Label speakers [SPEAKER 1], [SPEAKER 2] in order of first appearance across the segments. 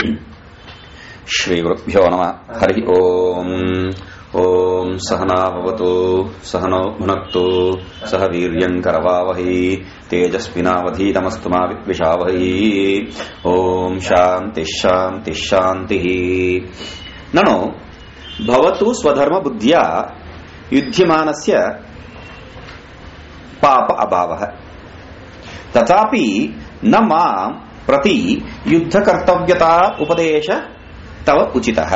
[SPEAKER 1] श्रीगुरुभ्यो नमः हरिः ओम् ॐ सहना भवतु सहनो भुनक्तु सह वीर्यम् करवावहै तेजस्विनावधीतमस्तु मा विद्विषावहै ॐ शान्तिः शान्तिः शान्तिः ननु भवतु स्वधर्मबुद्ध्या युध्यमानस्य पाप अभावः तथापि न माम् प्रति युद्धकर्तव्यता उपदेश तव उचितः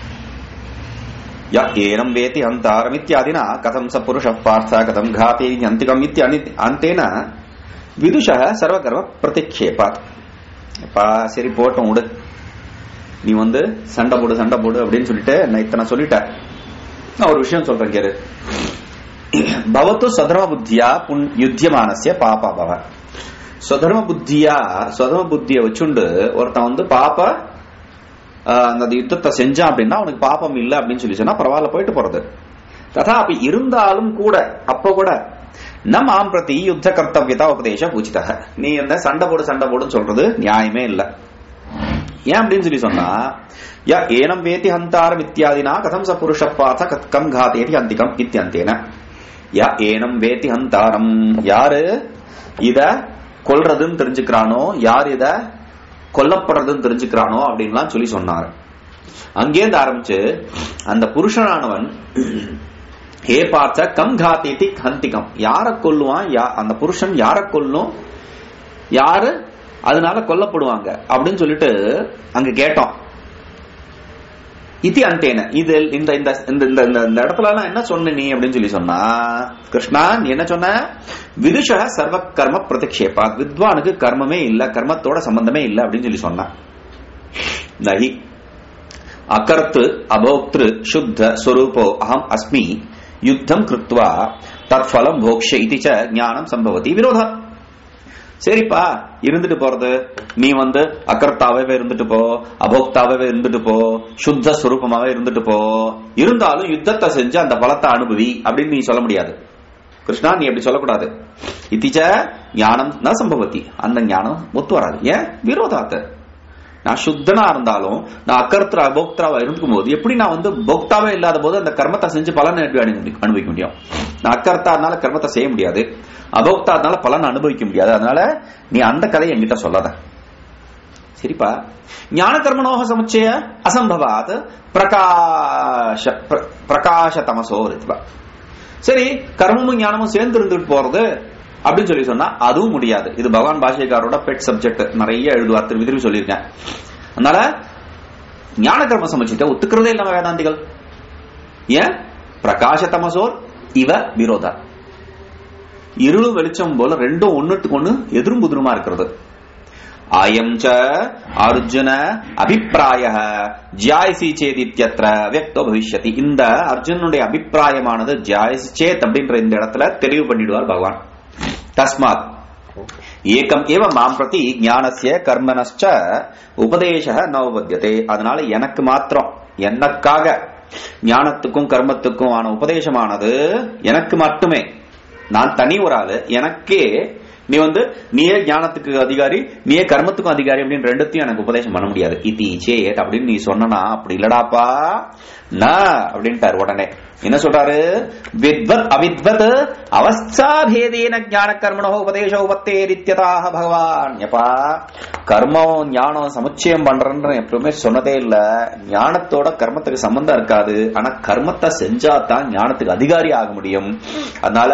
[SPEAKER 1] य एनम् वेति हन्तारमित्यादिना कथम् स पुरुषः पार्थ कथम् घाति न्यन्तिकम् इत्यनि अन्तेन விதுஷக சர்வகர்ம பிரதிக்ஷேபாத் பா சரி போட்டோம் விடு நீ வந்து சண்டை போடு சண்டை போடு அப்படின்னு சொல்லிட்டு நான் இத்தனை சொல்லிட்டேன் நான் ஒரு விஷயம் சொல்றேன் கேரு பவத்து சதர்ம புத்தியா புன் யுத்தியமானசிய பாபா பவ சுதர்ம புத்தியா சுதர்ம புத்திய வச்சுண்டு ஒருத்தன் வந்து பாப்ப அந்த யுத்தத்தை செஞ்சான் அப்படின்னா அவனுக்கு பாப்பம் இல்லை அப்படின்னு சொல்லி சொன்னா பரவாயில்ல போயிட்டு போறது ததாபி இருந்தாலும் கூட அப்ப கூட நம் ஆம் பிரதி யுத்த கர்த்தவியதா உபதேச பூச்சிதக நீ இந்த சண்டை போடு சண்டை போடுன்னு சொல்றது நியாயமே இல்லை ஏன் அப்படின்னு சொல்லி சொன்னா யா ஏனம் வேதி ஹந்தாரம் இத்தியாதினா கதம் ச புருஷ பாத்த கம் காத்தேதி அந்திகம் இத்தியந்தேன யா ஏனம் வேதி ஹந்தாரம் யாரு இத கொல்றதுன்னு தெரிஞ்சுக்கிறானோ யார் இத கொல்லப்படுறதுன்னு தெரிஞ்சுக்கிறானோ அப்படின்லாம் சொல்லி சொன்னார் அங்கேருந்து ஆரம்பிச்சு அந்த புருஷனானவன் ஹே பார்த்த கம் காத்தேதி ஹந்திகம் யார கொல்லுவான் அந்த புருஷன் யார கொல்லும் யாரு அதனால கொல்லப்படுவாங்க அப்படின்னு சொல்லிட்டு அங்க கேட்டோம் இது அந்தேன இது இந்த இந்த இந்த இந்த இந்த இடத்துல எல்லாம் என்ன சொன்ன நீ அப்படின்னு சொல்லி சொன்னா கிருஷ்ணா நீ என்ன சொன்ன விதுஷ சர்வ கர்ம பிரதிக்ஷேபா வித்வானுக்கு கர்மமே இல்ல கர்மத்தோட சம்பந்தமே இல்ல அப்படின்னு சொல்லி சொன்னான் நகி அகர்த்து அபோக்திரு சுத்த ஸ்வரூபோ அகம் அஸ்மி யுத்தம் கிருத்வா தத் ஃபலம் போக்ஷ இது ஞானம் சம்பவதி விரோதா சரிப்பா இருந்துட்டு போறது நீ வந்து அக்கர்த்தாவே இருந்துட்டு போ அபோக்தாவே இருந்துட்டு போ சுத்த ஸ்வரூபமாவே இருந்துட்டு போ இருந்தாலும் யுத்தத்தை செஞ்சு அந்த பலத்தை அனுபவி அப்படின்னு நீ சொல்ல முடியாது கிருஷ்ணா நீ அப்படி சொல்லக்கூடாது இத்திச்ச ஞானம் ந சம்பவத்தி அந்த ஞானம் ஒத்து வராது ஏன் விரோதாத்த நான் சுத்தனா இருந்தாலும் நான் அக்கர்த்தா அபோக்தாவா இருக்கும் போது எப்படி நான் வந்து போக்தாவே இல்லாத போது அந்த கர்மத்தை செஞ்சு பலனை அனுபவிக்க முடியும் நான் அக்கர்த்தா அதனால கர்மத்தை செய்ய முடியாது அபோக்தா அதனால பலன் அனுபவிக்க முடியாது அதனால நீ அந்த கதையை என்கிட்ட சொல்லாத சரிப்பா ஞான கர்மணோக சமுச்சய அசம்பவாத் பிரகாஷ பிரகாஷ தமசோ ரித்வா சரி கர்மமும் ஞானமும் சேர்ந்து இருந்துட்டு போறது அப்படின்னு சொல்லி சொன்னா அதுவும் முடியாது இது பகவான் பாஷைக்காரோட பெட் சப்ஜெக்ட் நிறைய எழுதுவார் திரும்பி திரும்பி சொல்லியிருக்கேன் அதனால ஞான கர்ம சமுச்சியத்தை ஒத்துக்கிறதே இல்லாம வேதாந்திகள் ஏன் பிரகாஷ தமசோர் இவ விரோதா இருளும் வெளிச்சம் போல ரெண்டும் ஒன்னுட்டுக்கு ஒண்ணு எதிரும் புதிருமா இருக்கிறது அயம் ச அர்ஜுன அபிப்பிராய ஜாயசி சேத் இத்தியத்திர வியக்தோ பவிஷ்யதி இந்த அர்ஜுனுடைய அபிப்பிராயமானது ஜாயசி சேத் அப்படின்ற இந்த இடத்துல தெளிவு பண்ணிடுவார் பகவான் தஸ்மாத் ஏகம் ஏவ மாம் பிரதி ஞானசிய கர்மனச்ச உபதேச நவபத்தியதே அதனால எனக்கு மாத்திரம் எனக்காக ஞானத்துக்கும் கர்மத்துக்கும் ஆன உபதேசமானது எனக்கு மட்டுமே நான் தனி ஒரு ஆளு எனக்கே நீ வந்து நீயே ஞானத்துக்கு அதிகாரி நீயே கர்மத்துக்கும் அதிகாரி அப்படின்னு ரெண்டுத்தையும் எனக்கு உபதேசம் பண்ண முடியாது இத்தி சேட் அப்படின்னு நீ சொன்னா அப்படி இல்லடாப்பா ந அப்படின்ட்டாரு உடனே என்ன சொல்றாரு வித்வத் அவித்வத் அவஸ்தாபேதேன ஞான கர்மணோ உபதேச உபத்தேரித்யதாக பகவான் எப்பா கர்மம் ஞானம் சமுச்சயம் பண்றேன்னு எப்பவுமே சொன்னதே இல்ல ஞானத்தோட கர்மத்துக்கு சம்பந்தம் இருக்காது ஆனா கர்மத்தை செஞ்சா தான் ஞானத்துக்கு அதிகாரி ஆக முடியும் அதனால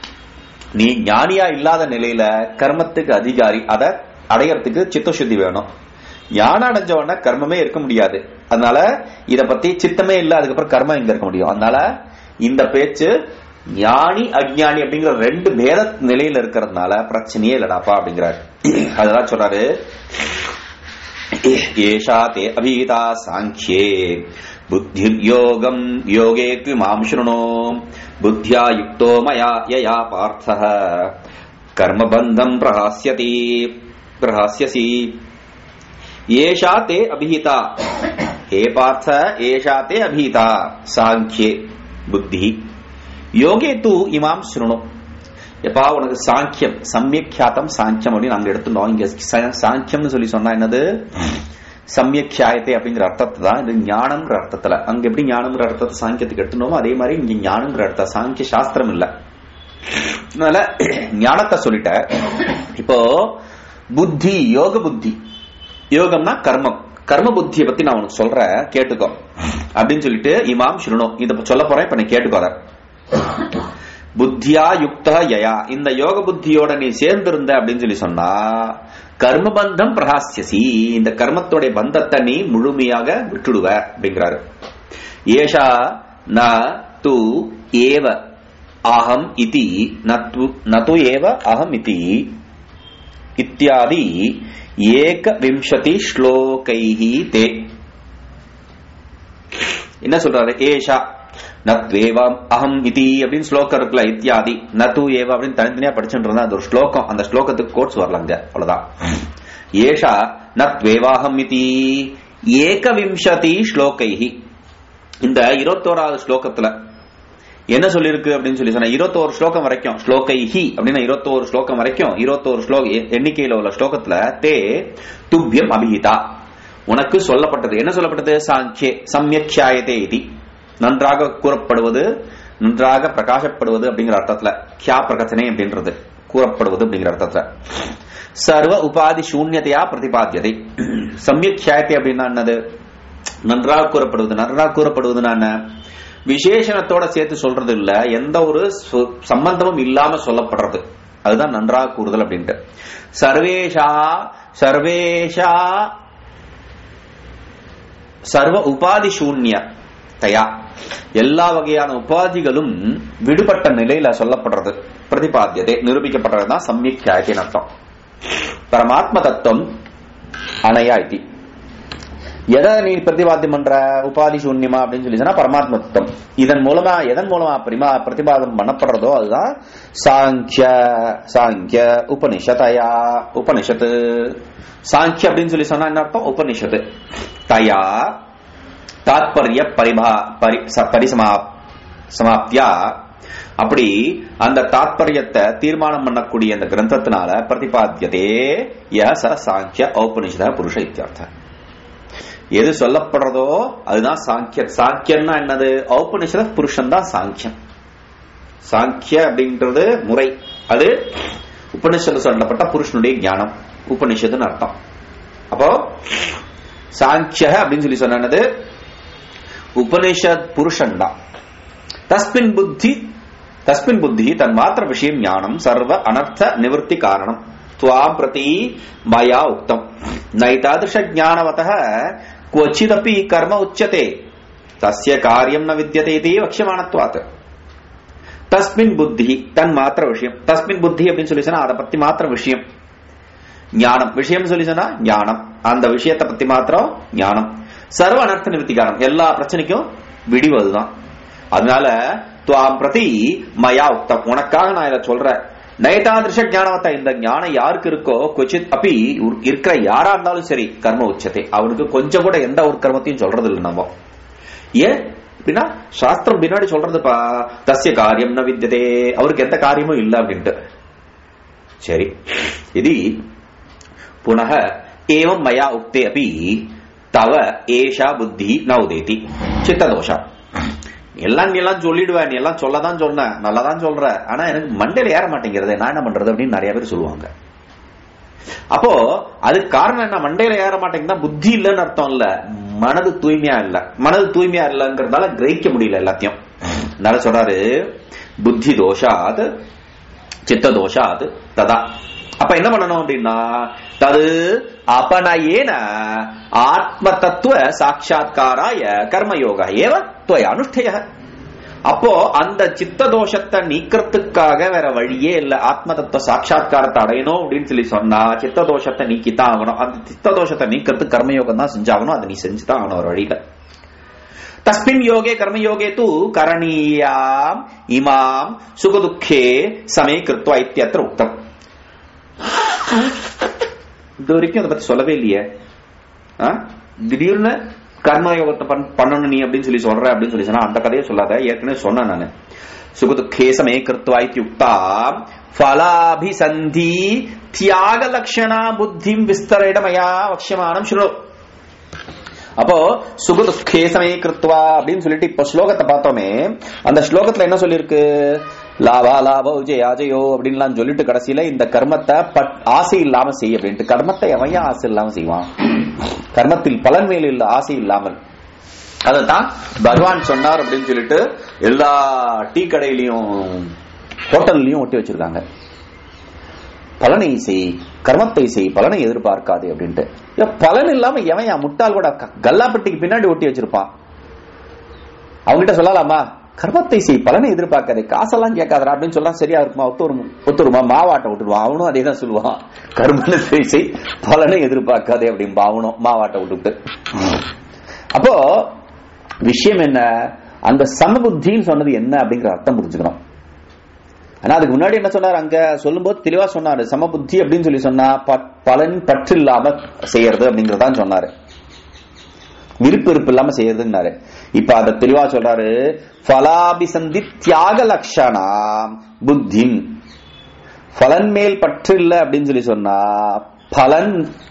[SPEAKER 1] நீ ஞானியா இல்லாத நிலையில கர்மத்துக்கு அதிகாரி அதை அடையறதுக்கு சித்தசுத்தி வேணும் ஞானம் அடைஞ்ச உடனே கர்மமே இருக்க முடியாது அதனால இத பத்தி சித்தமே இல்ல அதுக்கப்புறம் கர்மம் இங்க இருக்க முடியும் அதனால இந்த பேச்சு ஞானி அஜ்ஞானி அப்படிங்கிற ரெண்டு பேத நிலையில இருக்கிறதுனால பிரச்சனையே இல்லடாப்பா அப்படிங்கிறாரு அதெல்லாம் சொல்றாரு ஏஷா தே அபீதா சாங்கியே बुद्धिर्योगम् योगे माम् शृणु बुद्ध्या युक्तो मया यया पार्थः कर्मबन्धम् प्रहास्यति प्रहास्यसि एषा ते अभिहिता हे पार्थ एषा ते अभिहिता साङ्ख्ये बुद्धिः யோகே தூ இமாம் சுருணு எப்பா உனக்கு சாங்கியம் சமயக்கியாத்தம் சாங்கியம் அப்படின்னு நாங்க எடுத்துட்டோம் இங்க சா- சாங்கியம்னு சொல்லி சொன்னா என்னது சமயக்கியாயத்தை அப்படிங்கிற அர்த்தத்தை தான் இது ஞானம்ங்கிற அர்த்தத்துல அங்க எப்படி ஞானம்ங்கிற அர்த்தத்தை சாங்கியத்துக்கு எடுத்துனோமோ அதே மாதிரி இங்க ஞானம்ங்கிற அர்த்தம் சாங்கிய சாஸ்திரம் இல்ல அதனால ஞானத்தை சொல்லிட்ட இப்போ புத்தி யோக புத்தி யோகம்னா கர்மம் கர்ம புத்தியை பத்தி நான் உனக்கு சொல்றேன் கேட்டுக்கோ அப்படின்னு சொல்லிட்டு இமாம் சுருணும் இத சொல்ல போறேன் இப்ப நீ கேட்டுக்கோ அதை. புத்தியா யுக்த யயா இந்த யோக புத்தியோட நீ சேர்ந்திருந்த அப்படின்னு சொல்லி சொன்னா கர்மபந்தம் பிரகாசியசி இந்த கர்மத்தோட பந்தத்தை நீ முழுமையாக விட்டுடுவ அப்படிங்கிறாரு ஏஷா ந து ஏவ அகம் இதி நத்து நது ஏவ அகம் இதி இத்தியாதி ஏக விம்சதி ஸ்லோகைஹி தே என்ன சொல்றாரு ஏஷா நத்வேவம் அகம் இதி அப்படின்னு ஸ்லோகம் இருக்குல்ல இத்தியாதி நது ஏவ அப்படின்னு தனித்தனியா படிச்சுட்டு இருந்தா அது ஒரு ஸ்லோகம் அந்த ஸ்லோகத்துக்கு கோட்ஸ் வரலாங்க அவ்வளவுதான் ஏஷா நத்வேவாகம் இதி ஏகவிம்சதி ஸ்லோகைஹி இந்த இருபத்தோராவது ஸ்லோகத்துல என்ன சொல்லிருக்கு அப்படின்னு சொல்லி சொன்னா இருபத்தோரு ஸ்லோகம் வரைக்கும் ஸ்லோகை ஹி அப்படின்னா இருபத்தோரு ஸ்லோகம் வரைக்கும் இருபத்தோரு ஸ்லோக எண்ணிக்கையில உள்ள ஸ்லோகத்துல தே துப்பியம் அபிஹிதா உனக்கு சொல்லப்பட்டது என்ன சொல்லப்பட்டது சாங்கியே சமயக்ஷாயதே இது நன்றாக கூறப்படுவது நன்றாக பிரகாசப்படுவது அப்படிங்கிற அர்த்தத்துல கியா பிரகசனை அப்படின்றது கூறப்படுவது அப்படிங்கிற அர்த்தத்துல சர்வ உபாதி சூன்யதையா பிரதிபாத்தியதை சமயக்ஷாயத்தை அப்படின்னா என்னது நன்றாக கூறப்படுவது நன்றாக கூறப்படுவதுன்னா என்ன விசேஷணத்தோட சேர்த்து சொல்றது இல்ல எந்த ஒரு சு- சம்பந்தமும் இல்லாம சொல்லப்படுறது அதுதான் நன்றாக கூறுதல் அப்படின்ட்டு சர்வேஷா சர்வேஷா சர்வ உபாதி சூன்ய தயா எல்லா வகையான உபாதிகளும் விடுபட்ட நிலையில சொல்லப்படுறது பிரதிபாத்தியதை நிரூபிக்கப்படுறதுதான் சம்யக்கியாயத்தின் அர்த்தம் பரமாத்ம தத்துவம் அணையா இது எதை நீ பிரதிபாத்தியம் பண்ற உபாதி சூன்யமா அப்படின்னு சொல்லி சொன்னா பரமாத்ம தத்துவம் இதன் மூலமா எதன் மூலமா பிரிமா பிரதிபாதம் பண்ணப்படுறதோ அதுதான் சாங்கிய சாங்கிய உபனிஷதயா உபனிஷத்து சாங்கிய அப்படின்னு சொல்லி சொன்னா என்ன அர்த்தம் உபனிஷத்து தயா தாத்பரிய பரிபா பரி ச- பரிசமா சமாப்தியா அப்படி அந்த தாத்பரியத்தை தீர்மானம் பண்ணக்கூடிய அந்த கிரந்தத்தினால பிரதிபாத்தியதே ய ச சாங்கிய ஔபனிஷத புருஷ இத்தியர்த்தம் எது சொல்லப்படுறதோ அதுதான் சாங்கியம் சாங்கியம்னா என்னது ஔபனிஷத புருஷன் தான் சாங்கியம் சாங்கிய அப்படின்றது முறை அது உபனிஷத்து சொல்லப்பட்ட புருஷனுடைய ஞானம் உபனிஷத்துன்னு அர்த்தம் அப்போ சாங்கிய அப்படின்னு சொல்லி சொன்னது உபனிஷத் புருஷன் தான் தஸ்மின் புத்தி தஸ்மின் புத்தி தன் மாத்திர விஷயம் ஞானம் சர்வ அனர்த்த நிவர்த்தி காரணம் துவாம் பிரதி மயா உக்தம் நைதாதிருஷ ஞானவதः क्वचिदपि कर्म उच्यते तस्य कार्यं न विद्यते इति वक्ष्यमाणत्वात् தஸ்மின் புத்தி தன் மாத்திர விஷயம் தஸ்மின் புத்தி அப்படின்னு சொல்லி சொன்னா அதை பத்தி மாத்திர விஷயம் ஞானம் விஷயம் சொல்லி சொன்னா ஞானம் அந்த விஷயத்தை பத்தி மாத்திரம் ஞானம் சர்வ அனர்த்த நிவர்த்திகாரம் எல்லா பிரச்சனைக்கும் விடிவதுதான் அதனால துவாம் பிரதி மயா உக்தம் உனக்காக நான் இதை சொல்றேன் நயதாதிருஷ ஞானவத்தை இந்த ஞானம் யாருக்கு இருக்கோ கொச்சித் அப்படி இருக்கிற யாரா இருந்தாலும் சரி கர்ம உச்சத்தை அவனுக்கு கொஞ்சம் கூட எந்த ஒரு கர்மத்தையும் சொல்றது இல்லை நம்ம ஏன் அப்படின்னா சாஸ்திரம் பின்னாடி சொல்றதுப்பா தஸ்ய காரியம் ந வித்தியதே அவருக்கு எந்த காரியமும் இல்லை அப்படின்ட்டு சரி இது புனக ஏவம் மயா உக்தே அப்படி தவ ஏஷா புத்தி ந உதேதி சித்ததோஷா எல்லாம் நீ எல்லாம் சொல்லிடுவ நீ எல்லாம் சொல்லதான் சொன்ன நல்லாதான் சொல்ற ஆனா எனக்கு மண்டையில ஏற மாட்டேங்கிறது நான் என்ன பண்றது அப்படின்னு நிறைய பேர் சொல்லுவாங்க அப்போ அதுக்கு காரணம் என்ன மண்டையில ஏற மாட்டேங்குதா புத்தி இல்லைன்னு அர்த்தம் இல்ல மனது தூய்மையா இல்ல மனது தூய்மையா இல்லைங்கிறதால கிரகிக்க முடியல எல்லாத்தையும் அதனால சொல்றாரு புத்தி தோஷாத் சித்த தோஷாத் ததா அப்ப என்ன பண்ணணும் அப்படின்னா தது அபனயேன ஆத்ம தத்துவ சாட்சா்காராய கர்மயோக ஏவ துவய அனுஷ்டய அப்போ அந்த சித்த தோஷத்தை நீக்கிறதுக்காக வேற வழியே இல்ல ஆத்ம தத்துவ சாட்சா்காரத்தை அடையணும் அப்படின்னு சொல்லி சொன்னா சித்த தோஷத்தை நீக்கித்தான் ஆகணும் அந்த சித்த தோஷத்தை நீக்கிறதுக்கு கர்மயோகம் தான் செஞ்சாகணும் அதை நீ செஞ்சுதான் ஆகணும் ஒரு வழியில தஸ்மின் யோகே கர்மயோகே தூ கரணீயாம் இமாம் சுகதுக்கே சமே கிருத்வா இத்தியத்திர உக்தம் இது வரைக்கும் அதை பத்தி சொல்லவே இல்லையே ஆ? திடீர்னு கர்மயோகத்தை பண்- பண்ணணும் நீ அப்படின்னு சொல்லி சொல்ற அப்படின்னு சொல்லி சொன்னா அந்த கதையை சொல்லாத ஏற்கனவே சொன்னேன் நானு சுகதுக்கே சமே கிருத்வா இத்தியுக்தா ஃபலாபிசந்தி தியாக லட்சணா புத்திம் விஸ்தரேட மயா வக்ஷமானம் சுனோ அப்போ சுகதுக்கே சமய கிருத்வா அப்படின்னு சொல்லிட்டு இப்ப ஸ்லோகத்தை பார்த்தோமே அந்த ஸ்லோகத்துல என்ன சொல்லியிருக்கு லாபா லாபோ ஜெயா ஜெயோ அப்படின்லாம் சொல்லிட்டு கடைசியில இந்த கர்மத்தை பட் ஆசை இல்லாம செய்ய அப்படின்ட்டு கர்மத்தை எவன் ஏன் ஆசை இல்லாம செய்வான் கர்மத்தில் பலன் மேல் இல்ல ஆசை இல்லாமல் அதத்தான் பகவான் சொன்னார் அப்படின்னு சொல்லிட்டு எல்லா டீ கடையிலயும் ஹோட்டல்லையும் ஒட்டி வச்சிருக்காங்க பலனை செய் கர்மத்தை செய் பலனை எதிர்பார்க்காதே அப்படின்ட்டு ஏன் பலன் இல்லாம எவன் என் முட்டாள் கூட க- கல்லாப்பட்டிக்கு பின்னாடி ஒட்டி வச்சிருப்பான் அவங்ககிட்ட சொல்லலாமா கர்மத்தை செய் பலனை எதிர்பார்க்காதே காசெல்லாம் கேட்காதடா அப்படின்னு சொல்லலாம் சரியா இருக்குமா ஒத்துருமா ஒத்துருமா மாவாட்ட விட்டுருவான் அவனும் அதே தான் சொல்லுவான் கர்மத்தை செய் பலனை எதிர்பார்க்காதே அப்படின்பா அவனும் மாவாட்ட விட்டுவிட்டு அப்போ விஷயம் என்ன அந்த சமபுத்தின்னு சொன்னது என்ன அப்படிங்கிற அர்த்தம் புரிஞ்சுக்கணும் ஆனா அதுக்கு முன்னாடி என்ன சொன்னார் அங்க சொல்லும்போது தெளிவா சொன்னாரு சமபுத்தி அப்படின்னு சொல்லி சொன்னா ப- பலன் பற்று இல்லாம செய்யறது அப்படிங்கறதான் சொன்னாரு விருப்பு இருப்பு இல்லாம செய்யறதுன்னாரு இப்ப அத தெளிவா சொல்றாரு பலாபிசந்தி தியாக லட்சணா புத்தி பலன் மேல் பற்று இல்ல அப்படின்னு சொல்லி சொன்னா பலன்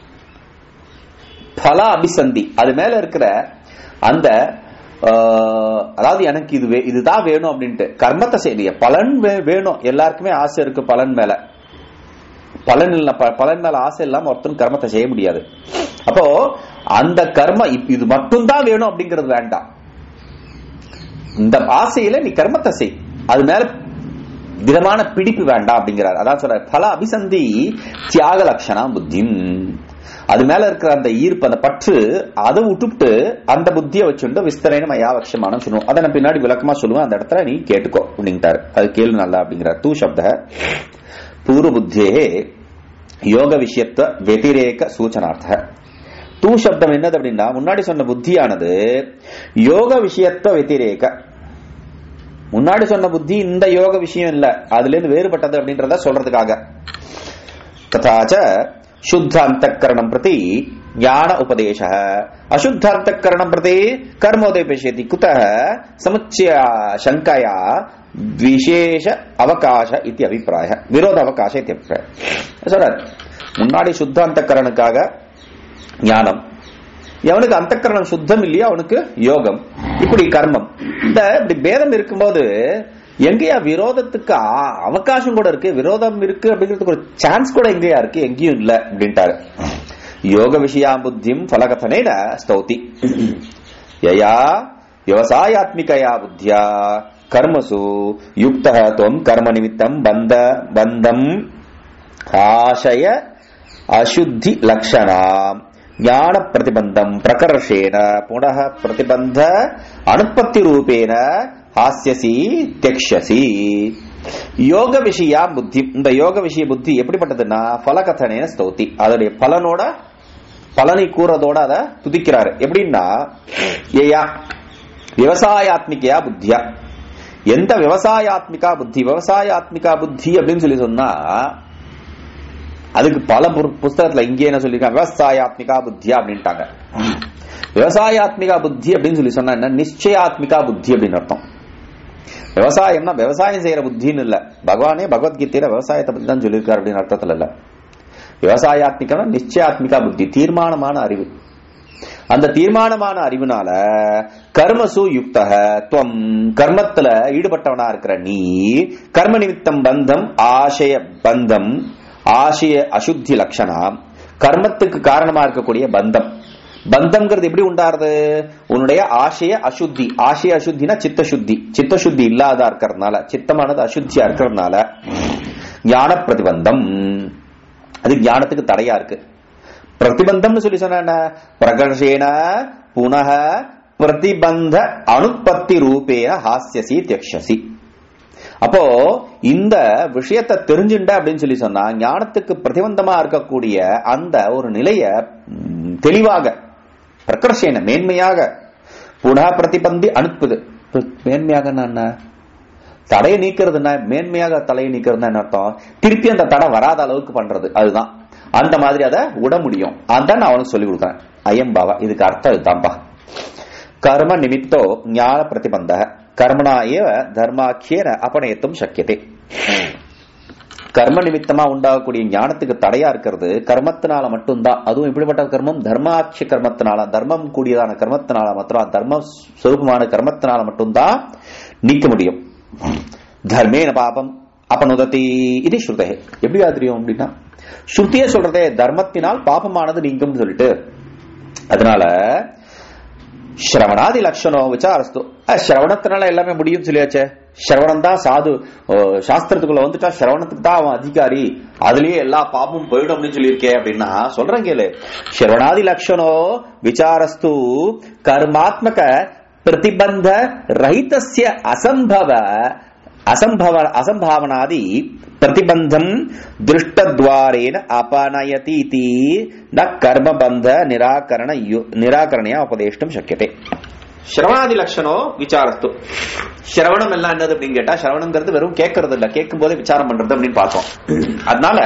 [SPEAKER 1] பல அபிசந்தி அது மேல இருக்கிற அந்த ஆஹ், அதாவது எனக்கு இது வே- இதுதான் வேணும் அப்படின்ட்டு கர்மத்தை செய்ய பலன் வே- வேணும் எல்லாருக்குமே ஆசை இருக்கு பலன் மேல பலன் இல்ல ப- பலன் மேல ஆசை இல்லாம ஒருத்தன் கர்மத்தை செய்ய முடியாது அப்போ அந்த கர்ம இப்- இது மட்டும்தான் வேணும் அப்படிங்கிறது வேண்டாம் இந்த ஆசையில நீ கர்மத்தை செய் அது மேல விதமான பிடிப்பு வேண்டாம் அப்படிங்கிறார் அதான் சொல்ற பல அபிசந்தி தியாக லட்சணா புத்தி அது மேல இருக்கிற அந்த ஈர்ப்பு அந்த பற்று அதை விட்டுவிட்டு அந்த புத்தியை வச்சுட்டு விஸ்தரேன மயாவக்ஷமானம் சொல்லுவோம் அதை நான் பின்னாடி விளக்கமா சொல்லுவேன் அந்த இடத்துல நீ கேட்டுக்கோ அப்படின்ட்டாரு அது கேள்வி நல்லா அப்படிங்கிறார் தூ சப்த பூர்வ புத்தியே யோக விஷயத்துவ வெதிரேக சூச்சனார்த்த தூ சப்தம் என்னது அப்படின்னா முன்னாடி சொன்ன புத்தியானது யோக விஷயத்துவ வெதிரேக முன்னாடி சொன்ன புத்தி இந்த யோக விஷயம் இல்ல அதுல இருந்து வேறுபட்டது அப்படின்றத சொல்றதுக்காக ததாச்ச சுத்த அந்தக்கரணம் பிரதி ஞான உபதேச அசுத்த அந்தக்கரணம் பிரதி கர்மோதயபேஷயதி குத்தः சமுச்சய சங்கயா விசேஷ அவகாச இத்தி அபிப்பிராய விரோத அவகாச இத்தி அபிப்பிராய சொல்றார் முன்னாடி சுத்த அந்தக்கரணுக்காக ஞானம் எவனுக்கு அந்தக்கரணம் சுத்தம் இல்லையோ அவனுக்கு யோகம் இப்படி கர்மம் இந்த இப்படி பேதம் இருக்கும்போது எங்கேயா விரோதத்துக்கு ஆ- அவகாசம் கூட இருக்கு விரோதம் இருக்கு அப்படிங்கிறதுக்கு ஒரு சான்ஸ் கூட எங்கேயா இருக்கு எங்கேயும் இல்ல அப்படின்ட்டாரு யோக விஷயா புத்தியும் பலகதனேன ஸ்தௌதி யயா விவசாயாத்மிகயா புத்தியா கர்மசு யுக்த துவம் கர்ம நிமித்தம் பந்த பந்தம் ஆசய அசுத்தி லக்ஷணாம் ஞான பிரதிபந்தம் பிரகர்ஷேன புனः பிரதிபந்த அனுப்பத்தி ரூபேன ஹாஸ்யசி தியக்ஷசி யோக விஷயா புத்தி இந்த யோக விஷய புத்தி எப்படிப்பட்டதுன்னா பலகதனேன ஸ்தௌதி அதோடைய பலனோட பலனை கூறதோட அதை துதிக்கிறாரு எப்படின்னா ஏயா விவசாயாத்மிகையா புத்தியா எந்த விவசாயாத்மிகா புத்தி விவசாயாத்மிகா புத்தி அப்படின்னு சொல்லி சொன்னா அதுக்கு பல புரு- புஸ்தகத்துல இங்கே என்ன சொல்லிருக்காங்க விவசாயாத்மிகா புத்தியா அப்படின்ட்டாங்க விவசாயாத்மிகா புத்தி அப்படின்னு சொல்லி சொன்னா என்ன நிச்சயாத்மிகா புத்தி அப்படின்னு அர்த்தம் விவசாயம்னா விவசாயம் செய்யற புத்தின்னு இல்ல பகவானே பகவத்கீதையில விவசாயத்தை பத்தி தான் சொல்லியிருக்காரு அப்படின்னு அர்த்தத்துல இல்ல விவசாயாத்மிகம்னா நிச்சயாத்மிகா புத்தி தீர்மானமான அறிவு அந்த தீர்மானமான அறிவுனால கர்மசு யுக்தக துவம் கர்மத்துல ஈடுபட்டவனா இருக்கிற நீ கர்ம நிமித்தம் பந்தம் ஆசய பந்தம் ஆசய அசுத்தி லட்சணா கர்மத்துக்கு காரணமா இருக்கக்கூடிய பந்தம் பந்தம்ங்கிறது எப்படி உண்டாருது உன்னுடைய ஆசைய அசுத்தி ஆசைய அசுத்தினா சித்த சுத்தி சித்த சுத்தி இல்லாதா இருக்கிறதுனால சித்தமானது அசுத்தியா இருக்கிறதுனால ஞான பிரதிபந்தம் அது ஞானத்துக்கு தடையா இருக்கு பிரதிபந்தம்னு சொல்லி சொன்ன என்ன? பிரகர்ஷேன புனக பிரதிபந்த அனுப்பத்தி ரூபேன ஹாஸ்யசி தியக்ஷசி அப்போ இந்த விஷயத்தை தெரிஞ்சுண்ட அப்படின்னு சொல்லி சொன்னா ஞானத்துக்கு பிரதிபந்தமா இருக்கக்கூடிய அந்த ஒரு நிலைய ம், தெளிவாக பிரகர்ஷேன மேன்மையாக புனக பிரதிபந்தி அனுப்புது மேன்மையாக என்ன தடையை நீக்கிறதுனா மேன்மையாக தலையை நீக்கிறதுனா என்ன அர்த்தம் திருப்பி அந்த தடை வராத அளவுக்கு பண்றது அதுதான் அந்த மாதிரி அதை விட முடியும் அதான் நான் அவனுக்கு சொல்லி கொடுக்குறேன் ஐயம் பாவா இதுக்கு அர்த்தம் இதுதான்ப்பா கர்ம நிமித்தோ ஞான பிரதிபந்த கர்மனா ஏவ தர்மாக்கியன அபநயத்தும் சக்கியதே கர்ம நிமித்தமா உண்டாகக்கூடிய ஞானத்துக்கு தடையா இருக்கிறது கர்மத்தினால மட்டும்தான் அதுவும் இப்படிப்பட்ட கர்மம் தர்மாட்சி கர்மத்தினால தர்மம் கூடியதான கர்மத்தினால மாத்திரம் தர்ம சுரூபமான கர்மத்தினால மட்டும்தான் நீக்க முடியும் தர்மேன பாபம் அப்பனுதத்தி இது ஸ்ருதே எப்படி தெரியும் அப்படின்னா ஸ்ருதியே சொல்றதே தர்மத்தினால் பாபமானது நீங்கும் சொல்லிட்டு அதனால ஸ்ரவணாதி லட்சணம் விசாரஸ்து அஹ், ஸ்ரவணத்தினால எல்லாமே முடியும் சொல்லியாச்சே ஸ்ரவணம் தான் சாது ஓ, சாஸ்திரத்துக்குள்ள வந்துட்டா ஸ்ரவணத்துக்கு தான் அவன் அதிகாரி அதுலயே எல்லா பாபமும் போயிடும் அப்படின்னு சொல்லியிருக்கே அப்படின்னா சொல்றேன் கேளு ஸ்ரவணாதி லட்சணோ விசாரஸ்து கர்மாத்மக பிரதிபந்த ரஹிதஸ்ய அசம்பவ அசம்பவ அசம்பாவனாதி பிரதிபந்தம் திருஷ்டத்வாரேன அபநயதி இதி ந கர்மபந்த நிராகரண யு- நிராகரணையா உபதேஷ்டும் சக்கியதே சிரவணாதி லட்சணம் விசாரஸ்து சிரவணம் எல்லாம் என்னது அப்படின்னு கேட்டா சிரவணங்கிறது வெறும் கேட்கறது இல்ல கேட்கும் போதே விசாரம் பண்றது அப்படின்னு பார்த்தோம் அதனால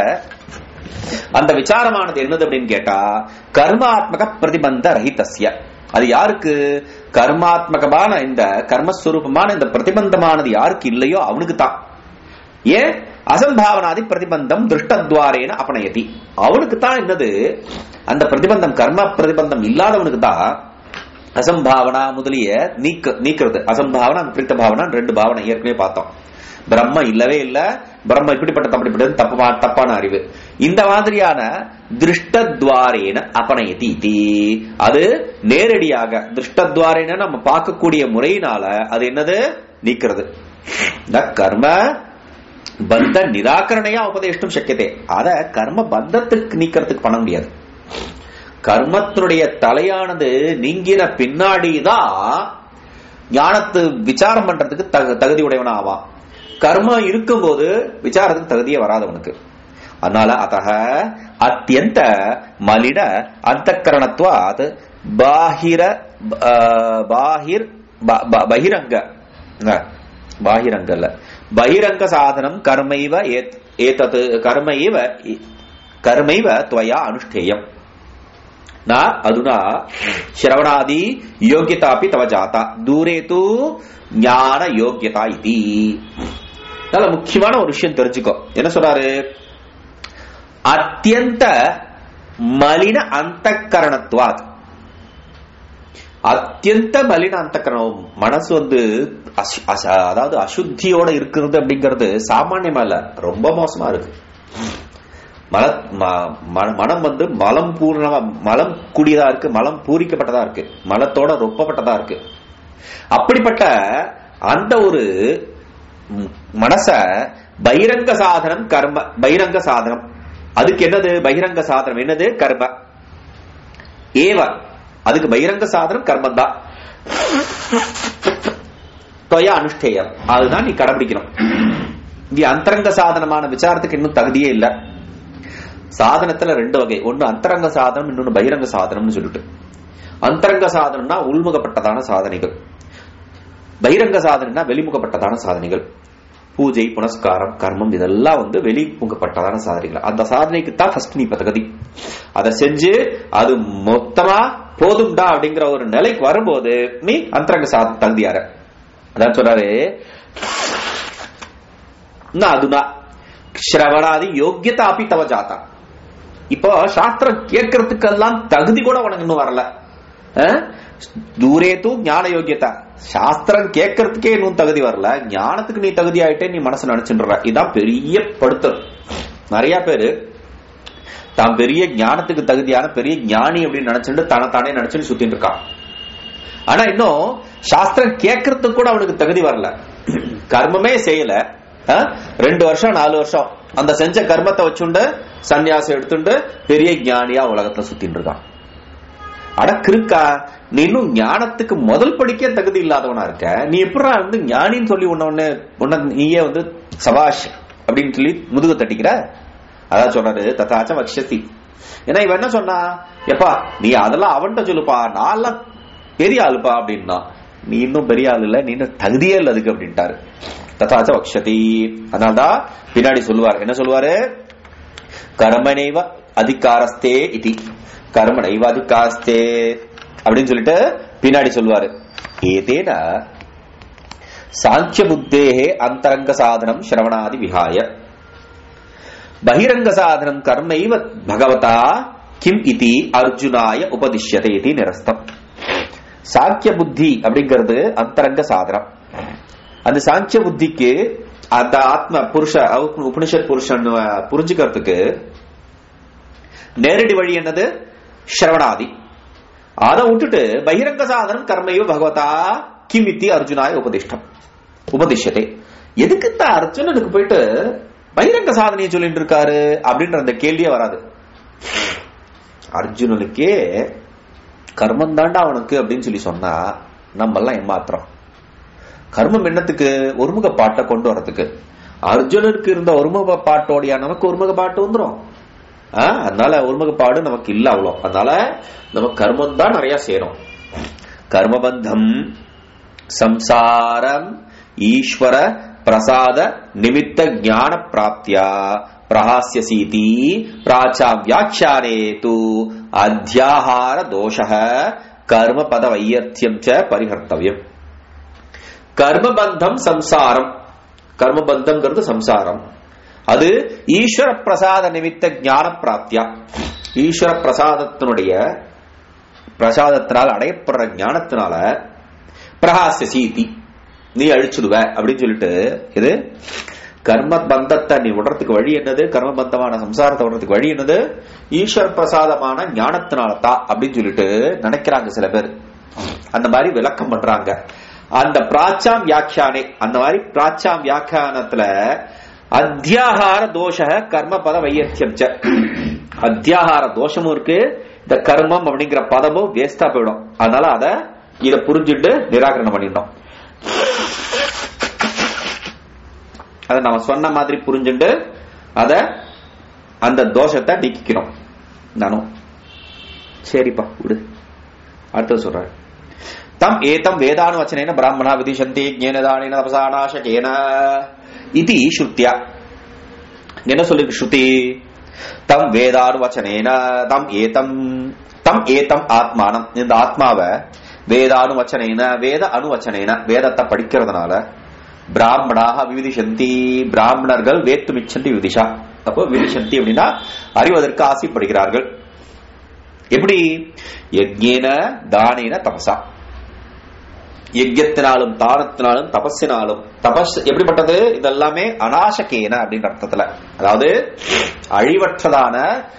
[SPEAKER 1] அந்த விசாரமானது என்னது அப்படின்னு கேட்டா கர்மாத்மக பிரதிபந்த ரஹிதஸ்ய அது யாருக்கு கர்மாத்மகமான இந்த கர்மஸ்வரூபமான இந்த பிரதிபந்தமானது யாருக்கு இல்லையோ அவனுக்கு தான் ஏன் அசம்பாவனாதி பிரதிபந்தம் திருஷ்டத்வாரேன அபனயதி அவனுக்கு தான் என்னது அந்த பிரதிபந்தம் கர்ம பிரதிபந்தம் இல்லாதவனுக்கு தான் அசம்பாவனா முதலிய நீக்க நீக்கிறது அசம்பாவனா விபரீத பாவனா ரெண்டு பாவனை ஏற்கனவே பார்த்தோம் பிரம்ம இல்லவே இல்ல பிரம்ம இப்படிப்பட்ட அப்படிப்பட்டது தப்பா தப்பான அறிவு இந்த மாதிரியான திருஷ்டத்வாரேன அபனயதி இதி. அது நேரடியாக திருஷ்டத்வாரேன நம்ம பார்க்கக்கூடிய முறையினால அது என்னது நீக்கிறது இந்த கர்ம பந்த நிராகரணையா உபதேஷ்டும் சக்கியதே அத கர்ம பந்தத்துக்கு நீக்கிறதுக்கு பண்ண முடியாது கர்மத்தினுடைய தலையானது நீங்கின பின்னாடிதான் ஞானத்து விசாரம் பண்றதுக்கு தகு- தகுதி உடையவனா ஆவான் கர்மம் இருக்கும்போது விசாரத்துக்கு தகுதியே வராதவனுக்கு அதனால அத்தக அத்தியந்த மலின அந்தக்கரணத்துவாத் பாஹிர ஆஹ், பாஹிர் ப- ப- பகிரங்க அஹ், பாஹிரங்க இல்ல பகிரங்க சாதனம் கர்மைவ ஏத்- ஏதத் கர்மைவ கர்மைவ துவயா அனுஷ்டேயம் न अधुना श्रवणादि योग्यतापि तव जाता दूरे तु ஞான யோக்கியதா இது நல்ல முக்கியமான ஒரு விஷயம் தெரிஞ்சுக்கோ என்ன சொல்றாரு அத்தியந்த மலின அந்தக்கரணத்துவாத் அத்தியந்த மலின அந்தக்கரணம் மனசு வந்து அசு- அச- அதாவது அசுத்தியோட இருக்கிறது அப்படிங்கிறது சாமானியமா இல்ல ரொம்ப மோசமா இருக்கு மல ம- ம- மனம் வந்து மலம் பூர்ணமா மலம் கூடியதா இருக்கு மலம் பூரிக்கப்பட்டதா இருக்கு மலத்தோட ரொப்பப்பட்டதா இருக்கு அப்படிப்பட்ட அந்த ஒரு ம், மனச பகிரங்க சாதனம் கர்ம பகிரங்க சாதனம் அதுக்கு என்னது பகிரங்க சாதனம் என்னது கர்ம ஏவ அதுக்கு பகிரங்க சாதனம் கர்மம் தான் தொயா அனுஷ்டேயம் அதுதான் நீ கடைபிடிக்கணும் இங்க அந்தரங்க சாதனமான விசாரத்துக்கு இன்னும் தகுதியே இல்ல சாதனத்துல ரெண்டு வகை ஒன்னு அந்தரங்க சாதனம் இன்னொன்னு பகிரங்க சாதனம்னு சொல்லிட்டு அந்தரங்க சாதனம்னா உள்முகப்பட்டதான சாதனைகள் பகிரங்க சாதனைனா வெளிமுகப்பட்டதான சாதனைகள் பூஜை புனஸ்காரம் கர்மம் இதெல்லாம் வந்து வெளிமுகப்பட்டதான சாதனைகள் அந்த சாதனைக்கு தான் ஃபர்ஸ்ட் நீ இப்ப தகுதி அதை செஞ்சு அது மொத்தமா போதும்டா அப்படிங்கிற ஒரு நிலைக்கு வரும்போது நீ அந்தரங்க சாதன தகுதியார அதான் சொல்றாரு ந அதுனா ஸ்ரவணாதி யோக்கியதா அப்படி தவ ஜாத்தா இப்போ சாஸ்திரம் கேட்கறதுக்கெல்லாம் தகுதி கூட உனக்கு இன்னும் வரல அஹ்? தூரே தூ ஞான யோக்கியதா சாஸ்திரம் கேட்கறதுக்கே இன்னும் தகுதி வரல ஞானத்துக்கு நீ தகுதி ஆயிட்டே நீ மனசு நினைச்சுன்ற இதான் பெரிய படுத்தல் நிறைய பேரு தான் பெரிய ஞானத்துக்கு தகுதியான பெரிய ஞானி அப்படின்னு நினைச்சுட்டு தானே தானே நினைச்சுட்டு சுத்திட்டு இருக்கான் ஆனா இன்னும் சாஸ்திரம் கேட்கறதுக்கு கூட அவனுக்கு தகுதி வரல கர்மமே செய்யல ஆ? ரெண்டு வருஷம் நாலு வருஷம் அந்த செஞ்ச கர்மத்தை வச்சுண்டு சன்னியாசம் எடுத்துண்டு பெரிய ஞானியா உலகத்துல சுத்தின்னு இருக்கான் அட கிருக்கா நீ இன்னும் ஞானத்துக்கு முதல் படிக்க தகுதி இல்லாதவனா இருக்க நீ எப்படா வந்து ஞானின்னு சொல்லி உன்ன உன்ன உன்ன நீயே வந்து சபாஷ் அப்படின்னு சொல்லி முதுகு தட்டிக்கிற அதான் சொல்றாரு தத்தாச்ச வக்ஷதி ஏன்னா இவன் என்ன சொன்னா எப்பா நீ அதெல்லாம் அவன்கிட்ட சொல்லுப்பா நான்லாம் பெரிய ஆளுப்பா அப்படின்னா நீ இன்னும் பெரிய ஆள் இல்ல நீ இன்னும் தகுதியே இல்லை அதுக்கு அப்படின்ட்டாரு ததாச்ச வக்ஷதி அதனால்தான் பின்னாடி சொல்லுவார் என்ன சொல்லுவாரு கர்மனைவ அதிகாரஸ்தே இதி கர்மனைவ அதிகாரஸ்தே அப்படின்னு சொல்லிட்டு பின்னாடி சொல்லுவாரு ஏதேன சாங்கிய புத்தேகே அந்தரங்க சாதனம் சிரவணாதி விஹாய பகிரங்க சாதனம் கர்மைவ பகவதா கிம் இதி அர்ஜுனாய உபதிஷ்யதே இது நிரஸ்தம் சாக்கிய புத்தி அப்படிங்கிறது அந்தரங்க சாதனம் அந்த சாங்கிய புத்திக்கு அந்த ஆத்ம புருஷ அவுத்- உபனிஷத் புருஷன் அஹ், புரிஞ்சுக்கிறதுக்கு நேரடி வழி என்னது ஸ்ரவணாதி அதை விட்டுட்டு பகிரங்க சாதனம் கர்மையோ பகவதா கிமித்தி அர்ஜுனாய உபதிஷ்டம் உபதிஷ்யத்தை எதுக்கு இந்த அர்ஜுனனுக்கு போயிட்டு பகிரங்க சாதனையை சொல்லிட்டு இருக்காரு அப்படின்ற அந்த கேள்வியே வராது அர்ஜுனனுக்கே கர்மம் தாண்டா அவனுக்கு அப்படின்னு சொல்லி சொன்னா நம்ம எல்லாம் ஏமாத்துறோம் கர்மம் என்னத்துக்கு ஒருமுக பாட்டை கொண்டு வரதுக்கு அர்ஜுனனுக்கு இருந்த ஒருமுக பாட்டோடைய நமக்கு ஒருமுக பாட்டு வந்துரும் ஆ, அதனால ஒருமுக பாடு நமக்கு இல்ல அவ்வளோ அதனால நம்ம கர்மம் தான் நிறைய செய்யறோம் கர்மபந்தம் சம்சாரம் ஈஸ்வர பிரசாத நிமித்த ஞான பிராப்தியா பிரகாசியசீதி பிராச்சா வியாக்கியானே து அத்தியாகார தோஷ கர்ம பத வையர்த்தியம் ச பரிஹர்த்தவியம் கர்மபந்தம் சம்சாரம் கர்மபந்தம்ங்கிறது சம்சாரம் அது ஈஸ்வர பிரசாத நிமித்த ஞான பிராப்தியா ஈஸ்வர பிரசாதத்தினுடைய பிரசாதத்தினால் அடையப்படுற ஞானத்தினால பிரகாச சீதி நீ அழிச்சுடுவ அப்படின்னு சொல்லிட்டு இது கர்ம பந்தத்தை நீ விடுறதுக்கு வழி என்னது கர்ம பந்தமான சம்சாரத்தை விடுறதுக்கு வழி என்னது ஈஸ்வர பிரசாதமான ஞானத்தினால தான் அப்படின்னு சொல்லிட்டு நினைக்கிறாங்க சில பேர் அந்த மாதிரி விளக்கம் பண்றாங்க அந்த பிராச்சாம் வியாக்கியானே அந்த மாதிரி பிராச்சாம் வியாக்கியானத்துல அத்தியாகார தோஷ கர்ம பத வையத்தியம் ச. அத்தியாகார தோஷமும் இருக்கு இந்த கர்மம் அப்படிங்கிற பதமும் வேஸ்டா போயிடும் அதனால அத இத புரிஞ்சுட்டு நிராகரணம் பண்ணிடணும் அத நம்ம சொன்ன மாதிரி புரிஞ்சுட்டு அத அந்த தோஷத்தை நீக்கிக்கணும் நானும் சரிப்பா விடு அடுத்தது சொல்றேன் தம் ஏதம் வேதானுவச்சனேன பிராமணா விதிஷந்தி ஜேனதானேன தபசாநாசகேன இது ஸ்ருத்தியா என்ன சொல்லிருக்கு ஸ்ருதி தம் வேதானுவச்சனேன தம் ஏதம் தம் ஏதம் ஆத்மானம் இந்த ஆத்மாவை வேதானுவச்சனேன வேத அனுவச்சனேன வேதத்தை படிக்கிறதுனால பிராமணாக விவிதிஷந்தி பிராமணர்கள் வேத்து மிச்சந்தி விதிஷா அப்போ விதிஷந்தி அப்படின்னா அறிவதற்கு ஆசைப்படுகிறார்கள் எப்படி யஜ்ஞேன தானேன தபசா யஜ்யத்தினாலும் தானத்தினாலும் தபஸினாலும் தபஸ் எப்படிப்பட்டது இதெல்லாமே அநாசகேன அப்படின்ற அர்த்தத்துல அதாவது அழிவற்றதான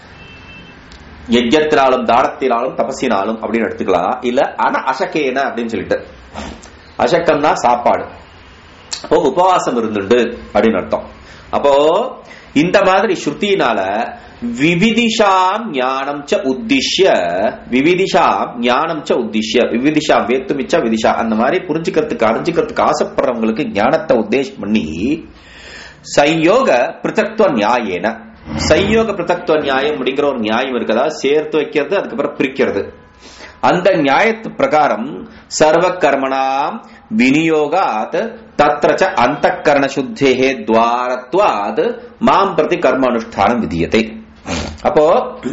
[SPEAKER 1] யஜ்யத்தினாலும் தானத்தினாலும் தபஸினாலும் அப்படின்னு எடுத்துக்கலாம் இல்ல அன அசகேன அப்படின்னு சொல்லிட்டு அசக்கம்னா சாப்பாடு அப்போ உபவாசம் இருந்துண்டு அப்படின்னு அர்த்தம் அப்போ இந்த மாதிரி ஸ்ருதியினால விவிதிஷாம் ஞானம் ச உத்திஷ்ய விவிதிஷாம் ஞானம் ச உத்திஷ்ய விவிதிஷாம் வேத்துமிச்ச விதிஷா அந்த மாதிரி புரிஞ்சுக்கிறதுக்கு அறிஞ்சுக்கிறதுக்கு ஆசைப்படுறவங்களுக்கு ஞானத்தை உத்தேசம் பண்ணி சையோக பிருத்தத்துவ நியாயேன சையோக பிருத்தத்துவ நியாயம் அப்படிங்கிற ஒரு நியாயம் இருக்கு அதாவது சேர்த்து வைக்கிறது அதுக்கப்புறம் பிரிக்கிறது அந்த நியாயத்து பிரகாரம் சர்வ கர்மணாம் விநியோகாத் தத்ரச்ச அந்த கரண சுத்தேகே துவாரத்வாத் மாம் பிரதி கர்ம அனுஷ்டானம் விதியத்தை அப்போ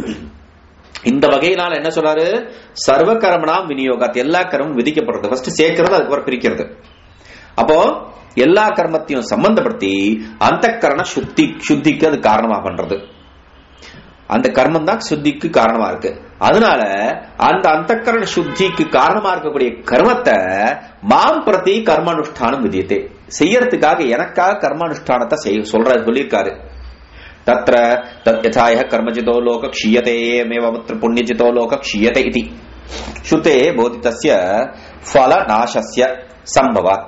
[SPEAKER 1] இந்த வகையினால என்ன சொல்றாரு சர்வ கர்மணாம் விநியோகாத் எல்லா கர்மம் விதிக்கப்படுறது ஃபர்ஸ்ட் சேர்க்கிறது அதுக்கப்புறம் பிரிக்கிறது அப்போ எல்லா கர்மத்தையும் சம்பந்தப்படுத்தி அந்த கரண சுத்தி சுத்திக்கு அது காரணமா பண்றது அந்த கர்மம் தான் சுத்திக்கு காரணமா இருக்கு அதனால அந்த அந்தக்கரண சுத்திக்கு காரணமா இருக்கக்கூடிய கர்மத்தை மாம் பிரதி கர்மானுஷ்டானம் விதியத்தை செய்யறதுக்காக எனக்காக கர்மானுஷ்டானத்தை செய்ய சொல்ற சொல்லியிருக்காரு தத்ர தத் யதாய கர்மஜிதோ லோக க்ஷீயதே மேவமுத்திர புண்ணியஜிதோ லோக க்ஷீயதே இதி ஸ்ருதே போதிதஸ்ய ஃபல நாசஸ்ய சம்பவாத்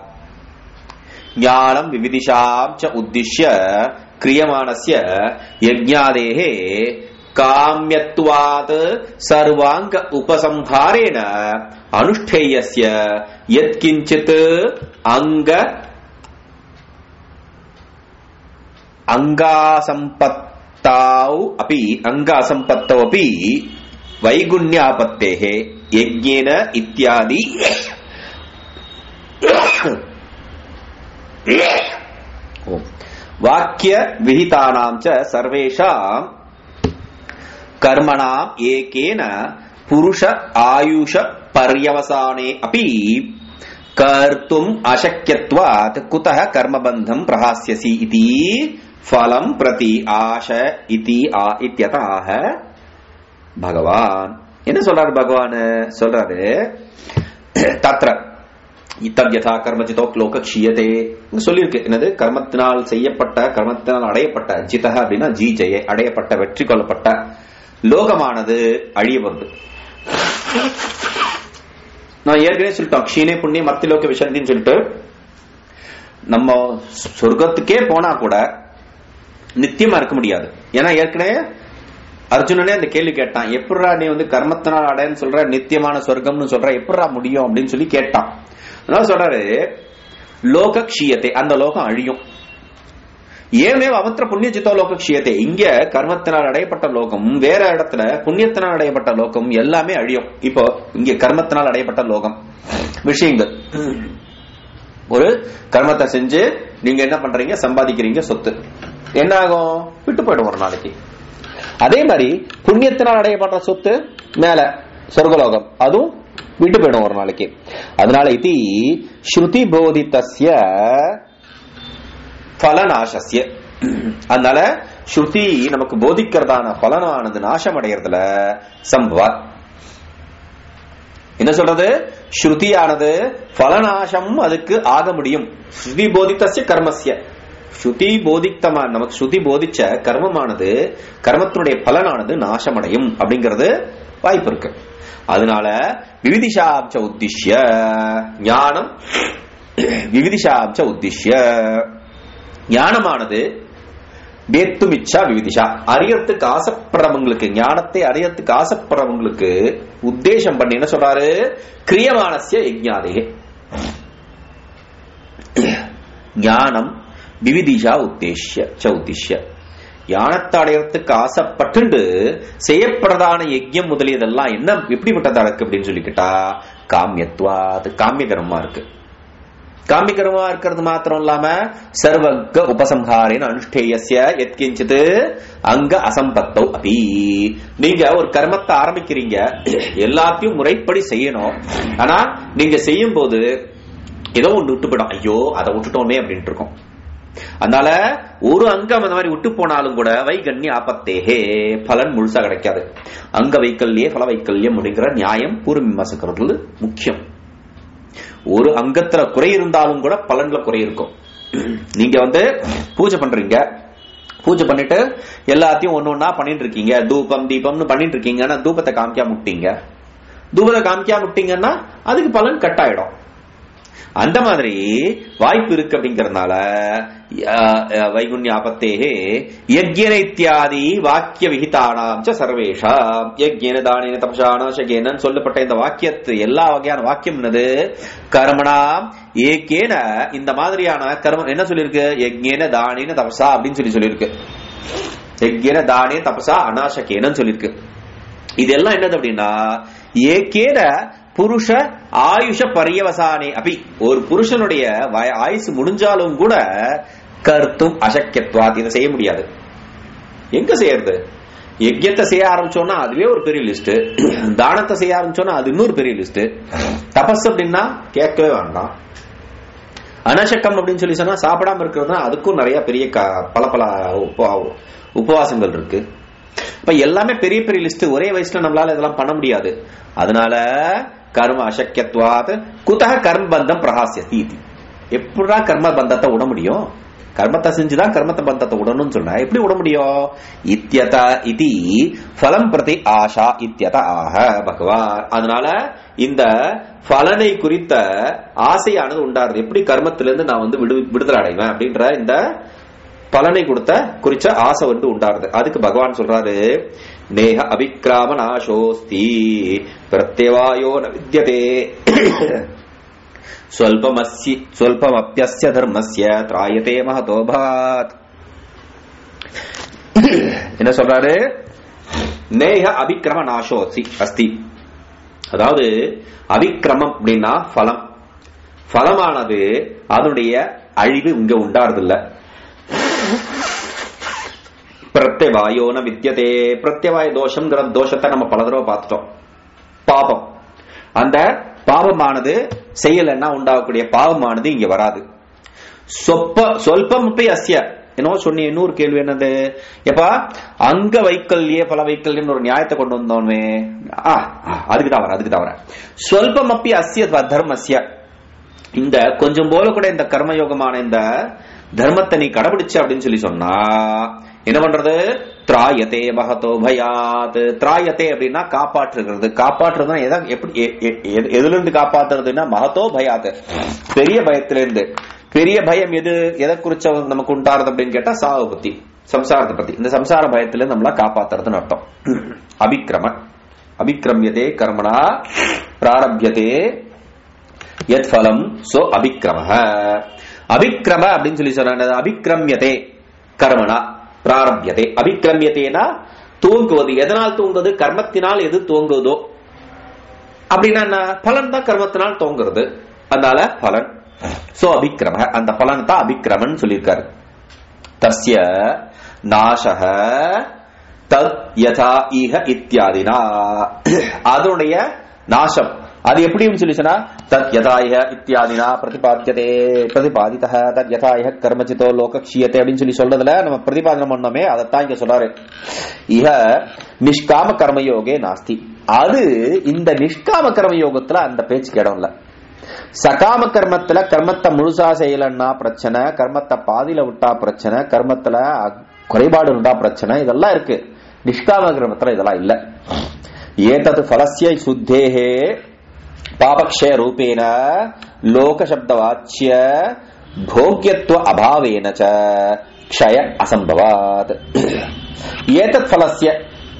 [SPEAKER 1] ஞானம் விவிதிஷாம் ச உத்திஷ்ய கிரியமானஸ்ய யஜ்ஞாதேः காமியத்வாத் சர்வாங்க உபசம்ஹாரேண அனுஷ்டேயஸ்ய யத்கிஞ்சித் அங்க அங்காசம்பத்தாௌ अपि அங்காசம்பத்தौ अपि வைகுண்யாபத்தேः யஜ்ஞேன இத்தியாதி ஓம். வாக்கிய விகிதானாம் ச சர்வேஷாம் கர்மணாம் ஏகேன புருஷ ஆயுஷ பர்யவசானே अपि கர்த்தும் அசக்கியத்வாத் குதः கர்மபந்தம் பிரகாசியசி இதி ஃபலம் பிரதி ஆஷ இதி ஆ இத்தியத ஆக பகவான் என்ன சொல்றாரு பகவான் சொல்றாரு தத்ர இத்தவ்யதா கர்மஜிதோ லோக க்ஷீயதே சொல்லியிருக்கு என்னது கர்மத்தினால் செய்யப்பட்ட கர்மத்தினால் அடையப்பட்ட ஜிதக அப்படின்னா ஜி ஜெய அடையப்பட்ட வெற்றி கொள்ளப்பட்ட லோகமானது அழிய வருது நான் ஏற்கனவே சொல்லிட்டோம் க்ஷீணே புண்ணிய மத்திலோக விஷயத்தின்னு சொல்லிட்டு நம்ம சொர்க்கத்துக்கே போனா கூட நித்தியமா இருக்க முடியாது ஏன்னா ஏற்கனவே அர்ஜுனனே அந்த கேள்வி கேட்டான் எப்படா நீ வந்து கர்மத்தினால் அடையன்னு சொல்ற நித்தியமான சொர்க்கம்னு சொல்ற எப்படா முடியும் அப்படின்னு சொல்லி கேட்டான் அதனால சொல்றாரு லோக க்ஷீயத்தை அந்த லோகம் அழியும் ஏமேவ அவத்திர புண்ணிய சித்தோ லோக க்ஷீயத்தை இங்க கர்மத்தினால் அடையப்பட்ட லோகம் வேற இடத்துல புண்ணியத்தினால் அடையப்பட்ட லோகம் எல்லாமே அழியும் இப்போ இங்க கர்மத்தினால் அடையப்பட்ட லோகம் விஷயங்கள் ஒரு கர்மத்தை செஞ்சு நீங்க என்ன பண்றீங்க சம்பாதிக்கிறீங்க சொத்து என்ன ஆகும் விட்டு போயிடும் ஒரு நாளைக்கு அதே மாதிரி புண்ணியத்தினால் அடையப்பட்ட சொத்து மேல சொர்க்கலோகம் அதுவும் விட்டு போயிடும் ஒரு நாளைக்கு அதனால இது ஸ்ருதி போதித்தஸ்ய பலநாசஸ்ய அதனால ஸ்ருதி நமக்கு போதிக்கிறதான பலனானது நாசம் அடையறதுல சம்பவாத் என்ன சொல்றது ஸ்ருதியானது பலநாசம் அதுக்கு ஆக முடியும் ஸ்ருதி போதித்தசிய கர்மசிய ஸ்ருதி போதித்தமா நமக்கு ஸ்ருதி போதிச்ச கர்மமானது கர்மத்தினுடைய பலனானது நாசமடையும் அப்படிங்கிறது வாய்ப்பு இருக்கு அதனால விவிதிஷாப்ச உத்திஷ்ய ஞானம் விவிதிஷாப்ச உத்திஷ்ய ஞானமானது வேத்துமிச்சா விவிதிஷா அறியறதுக்கு ஆசைப்படுறவங்களுக்கு ஞானத்தை அறியறதுக்கு ஆசைப்படுறவங்களுக்கு உத்தேசம் பண்ணி என்ன சொல்றாரு கிரியமானசிய யஜ்ஞாதே ஞானம் விவிதிஷா உத்தேஷ்ய ச உத்திஷ்ய ஞானத்தை அடையறதுக்கு ஆசைப்பட்டு செய்யப்படுறதான யஜ்யம் முதலியதெல்லாம் என்ன எப்படிப்பட்டதா இருக்கு அப்படின்னு சொல்லிக்கிட்டா காமியத்வா அது காமியகரமா இருக்கு காமிகரமா இருக்கிறது மாத்திரம் இல்லாம சர்வக உபசம்ஹாரின் அனுஷ்டேயசிய எத்கிஞ்சித் அங்க அசம்பத்தௌ அபி நீங்க ஒரு கர்மத்தை ஆரம்பிக்கிறீங்க எல்லாத்தையும் முறைப்படி செய்யணும் ஆனா நீங்க செய்யும் போது ஏதோ ஒன்று விட்டு போயிடும் ஐயோ அதை விட்டுட்டோமே அப்படின்ட்டு இருக்கும் அதனால ஒரு அங்கம் அந்த மாதிரி விட்டு போனாலும் கூட வைகண்ய ஆபத்தேஹே பலன் முழுசா கிடைக்காது அங்க வைக்கல்யே பல வைக்கல்யம் அப்படிங்கிற நியாயம் பூர்வ மீமாசக்கிறதுல முக்கியம் ஒரு அங்கத்துல குறை இருந்தாலும் கூட பலன்ல குறை இருக்கும் நீங்க வந்து பூஜை பண்றீங்க பூஜை பண்ணிட்டு எல்லாத்தையும் ஒன்னு ஒன்னா பண்ணிட்டு இருக்கீங்க தூபம் தீபம்னு பண்ணிட்டு இருக்கீங்க ஆனா தூபத்தை காமிக்காம விட்டீங்க தூபத்தை காமிக்காம விட்டீங்கன்னா அதுக்கு பலன் கட் ஆயிடும் அந்த மாதிரி வாய்ப்பு இருக்கு அப்படிங்கறதுனால வைகுண்ய ஆபத்தேகே யஜ்யன இத்தியாதி வாக்கிய விகிதானாம் ச சர்வேஷாம் யஜ்யன தானேன தபசான சகேன சொல்லப்பட்ட இந்த வாக்கியத்து எல்லா வகையான வாக்கியம் என்னது கர்மணாம் ஏகேன இந்த மாதிரியான கர்மம் என்ன சொல்லியிருக்கு யஜ்யன தானேன தபசா அப்படின்னு சொல்லி சொல்லியிருக்கு யஜ்யன தானே தபசா அனாசகேனன்னு சொல்லியிருக்கு இதெல்லாம் என்னது அப்படின்னா ஏகேன புருஷ ஆயுஷ பரியவசானே அப்படி ஒரு புருஷனுடைய ஆயுசு முடிஞ்சாலும் கூட கருத்தும் அசக்கியத்வாத் இதை செய்ய முடியாது எங்க செய்யறது யஜ்யத்தை செய்ய ஆரம்பிச்சோம்னா அதுவே ஒரு பெரிய லிஸ்ட் தானத்தை செய்ய ஆரம்பிச்சோம்னா அது இன்னொரு பெரிய லிஸ்ட் தபஸ் அப்படின்னா கேட்கவே வேண்டாம் அனசக்கம் அப்படின்னு சொல்லி சொன்னா சாப்பிடாம இருக்கிறதுனா அதுக்கும் நிறைய பெரிய பல பல உபவாசங்கள் இருக்கு இப்ப எல்லாமே பெரிய பெரிய லிஸ்ட் ஒரே வயசுல நம்மளால இதெல்லாம் பண்ண முடியாது அதனால கர்ம அசக்கியத்வாத் குத்தக கர்ம பந்தம் பிரகாசியதி எப்படா கர்ம பந்தத்தை விட முடியும் கர்மத்தை செஞ்சுதான் கர்மத்தை பந்தத்தை விடணும்னு சொன்னா எப்படி விட முடியும் இத்தியத இதி பலம் பிரதி ஆஷா இத்தியத ஆக பகவான் அதனால இந்த பலனை குறித்த ஆசையானது உண்டாருது எப்படி கர்மத்திலிருந்து நான் வந்து விடு விடுதலை அடைவேன் அப்படின்ற இந்த பலனை கொடுத்த குறிச்ச ஆசை வந்து உண்டாருது அதுக்கு பகவான் சொல்றாரு நேக அபிக்ராம நாசோஸ்தி பிரத்யவாயோ ந வித்தியதே சொல்பமஸ்ய சொல்பமப்பியஸ்ய தர்மஸ்ய திராயதே மகதோபாத் என்ன சொல்றாரு நேக அபிக்கிரம நாசோசி அஸ்தி அதாவது அபிக்கிரமம் அப்படின்னா பலம் பலமானது அதனுடைய அழிவு இங்க உண்டாறதில்லை பிரத்யவாயோன வித்தியதே பிரத்யவாய தோஷம்ங்கிற தோஷத்தை நம்ம பல தடவை பார்த்துட்டோம் பாபம் அந்த பாவமானது செய்யலன்னா உண்டாகக்கூடிய பாவமானது இங்க வராது சொப்ப சொல்பம் போய் அஸ்ய என்னவோ சொன்னி இன்னொரு கேள்வி என்னது எப்பா அங்க வைக்கல்யே பல வைக்கல்யம்னு ஒரு நியாயத்தை கொண்டு வந்தோமே ஆ, ஆ, அதுக்கு தான் வர அதுக்கு தான் வர சொல்பம் அப்பி அஸ்ய தர்மஸ்ய இந்த கொஞ்சம் போல கூட இந்த கர்மயோகமான இந்த தர்மத்தை நீ கடைபிடிச்ச அப்படின்னு சொல்லி சொன்னா என்ன பண்றது திராயத்தே மகதோ பயாத் திராயத்தே அப்படின்னா காப்பாற்றுகிறது காப்பாற்றுறதுன்னா எதை எப்படி எ- எ- எது- எதுல இருந்து காப்பாத்துறதுன்னா மகதோ பயாத் பெரிய பயத்துல இருந்து பெரிய பயம் எது எதை குறிச்ச நமக்கு உண்டாறது அப்படின்னு கேட்டா சாவை பத்தி சம்சாரத்தை பத்தி இந்த சம்சார பயத்துல இருந்து நம்மள காப்பாத்துறதுன்னு அர்த்தம் அபிக்கிரம அபிக்கிரமியதே கர்மணா பிராரபியதே யத் ஃபலம் சோ அபிக்கிரம அபிக்கிரம அப்படின்னு சொல்லி சொன்ன அபிக்கிரமியதே கர்மணா பிராரபியதே அபிக்கிரமியதேனா தூங்குவது எதனால் தூங்குவது கர்மத்தினால் எது தூங்குவதோ அப்படின்னா என்ன பலன் தான் கர்மத்தினால் தோங்குறது அதனால பலன் சோ அபிக்கிரம அந்த பலன் தான் அபிக்கிரமன் சொல்லியிருக்காரு தஸ்ய நாசக தத் யதா ஈக இத்தியாதினா அதனுடைய நாசம் அது எப்படின்னு சொல்லி சொன்னா தத் யதாய இத்தியாதினா பிரதிபாத்தியதே பிரதிபாதித தத் யதாய கர்மச்சிதோ லோக க்ஷீயத்தை அப்படின்னு சொல்லி சொல்றதுல நம்ம பிரதிபாதனம் பண்ணோமே அதைத்தான் இங்க சொல்றாரு இக நிஷ்காம கர்மயோகே நாஸ்தி அது இந்த நிஷ்காம கர்மயோகத்துல அந்த பேச்சுக்கு இடம் இல்ல சகாம கர்மத்துல கர்மத்தை முழுசா செய்யலன்னா பிரச்சனை கர்மத்தை பாதியில விட்டா பிரச்சனை கர்மத்துல அ- குறைபாடு இருந்தா பிரச்சனை இதெல்லாம் இருக்கு நிஷ்காம கர்மத்துல இதெல்லாம் இல்ல ஏதது ஃபலஸ்ய சுத்தேஹே பாபக்ஷய ரூபேன லோக சப்தவாச்சிய போக்கியத்துவ அபாவேன ச க்ஷய அசம்பவாத் ஏதத் ஃபலஸ்ய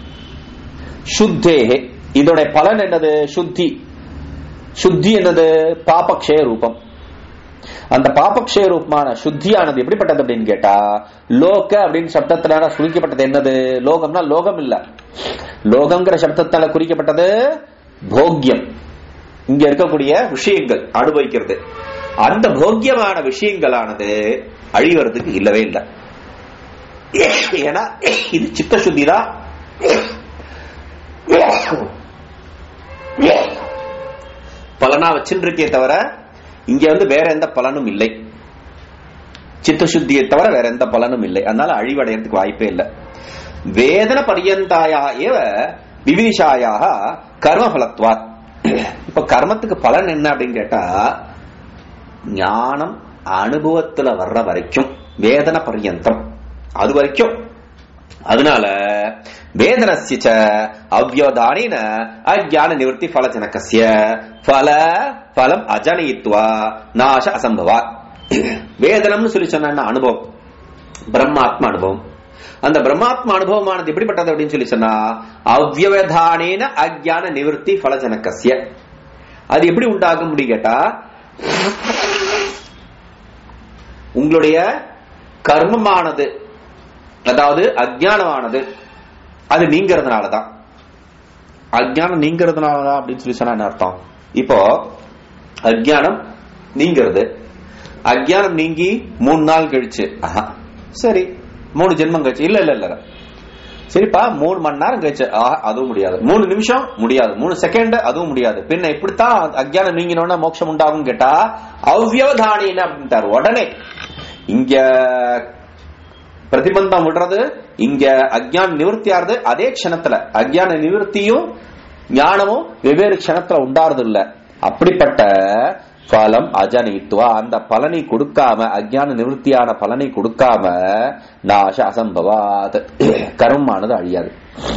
[SPEAKER 1] சுத்தேஹே இதோட பலன் என்னது சுத்தி சுத்தி என்னது பாபக்ஷய ரூபம் அந்த பாபக்ஷய ரூபமான சுத்தியானது எப்படிப்பட்டது அப்படின்னு கேட்டா லோக அப்படின்னு சப்தத்தினால சுருக்கப்பட்டது என்னது லோகம்னா லோகம் இல்ல லோகம்ங்கிற சப்தத்தால குறிக்கப்பட்டது போக்கியம் இங்க இருக்கக்கூடிய விஷயங்கள் அனுபவிக்கிறது அந்த போக்கியமான விஷயங்களானது அழிவறதுக்கு இல்லவே இல்லை ஏன்னா இது சித்த சுத்தி தான் பலனா வச்சுருக்கே தவிர இங்க வந்து வேற எந்த பலனும் இல்லை சித்தசுத்தியை தவிர வேற எந்த பலனும் இல்லை அதனால அழிவடைறதுக்கு வாய்ப்பே இல்லை வேதன பரியந்தாயா ஏவ விவிதிஷாயாக கர்ம பலத்வாத் இப்ப கர்மத்துக்கு பலன் என்ன அப்படின்னு கேட்டா ஞானம் அனுபவத்துல வர்ற வரைக்கும் வேதன பரியந்தம் அது வரைக்கும் அதனால வேதனசிச்ச அவ்யோதானின அஜான நிவர்த்தி ஃபலஜனகசிய ஃபல ஃபலம் அஜனயித்வா நாச அசம்பவாத் வேதனம்னு சொல்லி சொன்ன அனுபவம் பிரம்மாத்ம அனுபவம் அந்த பிரம்மாத்ம அனுபவமானது எப்படிப்பட்டது அப்படின்னு சொல்லி சொன்னா அவ்யவதானேன அஜான நிவர்த்தி ஃபலஜனகசிய அது எப்படி உண்டாகும் அப்படின்னு கேட்டா உங்களுடைய கர்மமானது அதாவது அஜ்ஞானமானது அது நீங்கிறதுனாலதான் அஜ்ஞானம் நீங்கிறதுனாலதான் அப்படின்னு சொல்லி சொன்னா என்ன அர்த்தம் இப்போ அஜ்ஞானம் நீங்கிறது அஜ்ஞானம் நீங்கி மூணு நாள் கழிச்சு ஆஹா, சரி மூணு ஜென்மம் கழிச்சு இல்ல இல்ல இல்ல சரிப்பா மூணு மணி நேரம் கழிச்சு ஆஹா, அதுவும் முடியாது மூணு நிமிஷம் முடியாது மூணு செகண்ட் அதுவும் முடியாது பின்ன இப்படித்தான் அஜ்ஞானம் நீங்கினோன்னா மோட்சம் உண்டாகும் கேட்டா அவ்யவதானின்னு அப்படின்ட்டாரு உடனே இங்க பிரதிபந்தம் விடுறது இங்க அஜ்ஞான நிவர்த்தி ஆறுது அதே க்ஷணத்துல அஜ்ஞான நிவர்த்தியும் ஞானமும் வெவ்வேறு க்ஷணத்துல உண்டாறது இல்ல அப்படிப்பட்ட பலம் அஜனித்துவா அந்த பலனை கொடுக்காம அஜ்ஞான நிவர்த்தியான பலனை கொடுக்காம நாச அசம்பவாத் கர்மமானது அழியாது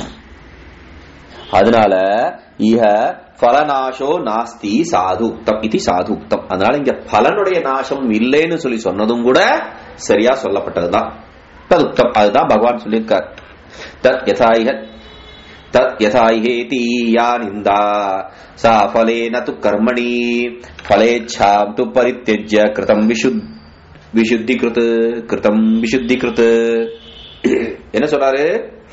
[SPEAKER 1] அதனால இஹ பலநாசோ நாஸ்தி சாது உக்தம் இது சாது உக்தம் அதனால இங்க பலனுடைய நாசம் இல்லைன்னு சொல்லி சொன்னதும் கூட சரியா சொல்லப்பட்டதுதான் ததுக்தம் அதுதான் பகவான் சொல்லியிருக்கார் தத் யதாயிக தத் யதாயிகேதி யா நிந்தா சா ஃபலேன து கர்மணி ஃபலேச்சாம் து பரித்யஜ்ய கிருதம் விஷுத் விஷுத்தி கிருத்து கிருதம் விஷுத்தி கிருத்து என்ன சொல்றாரு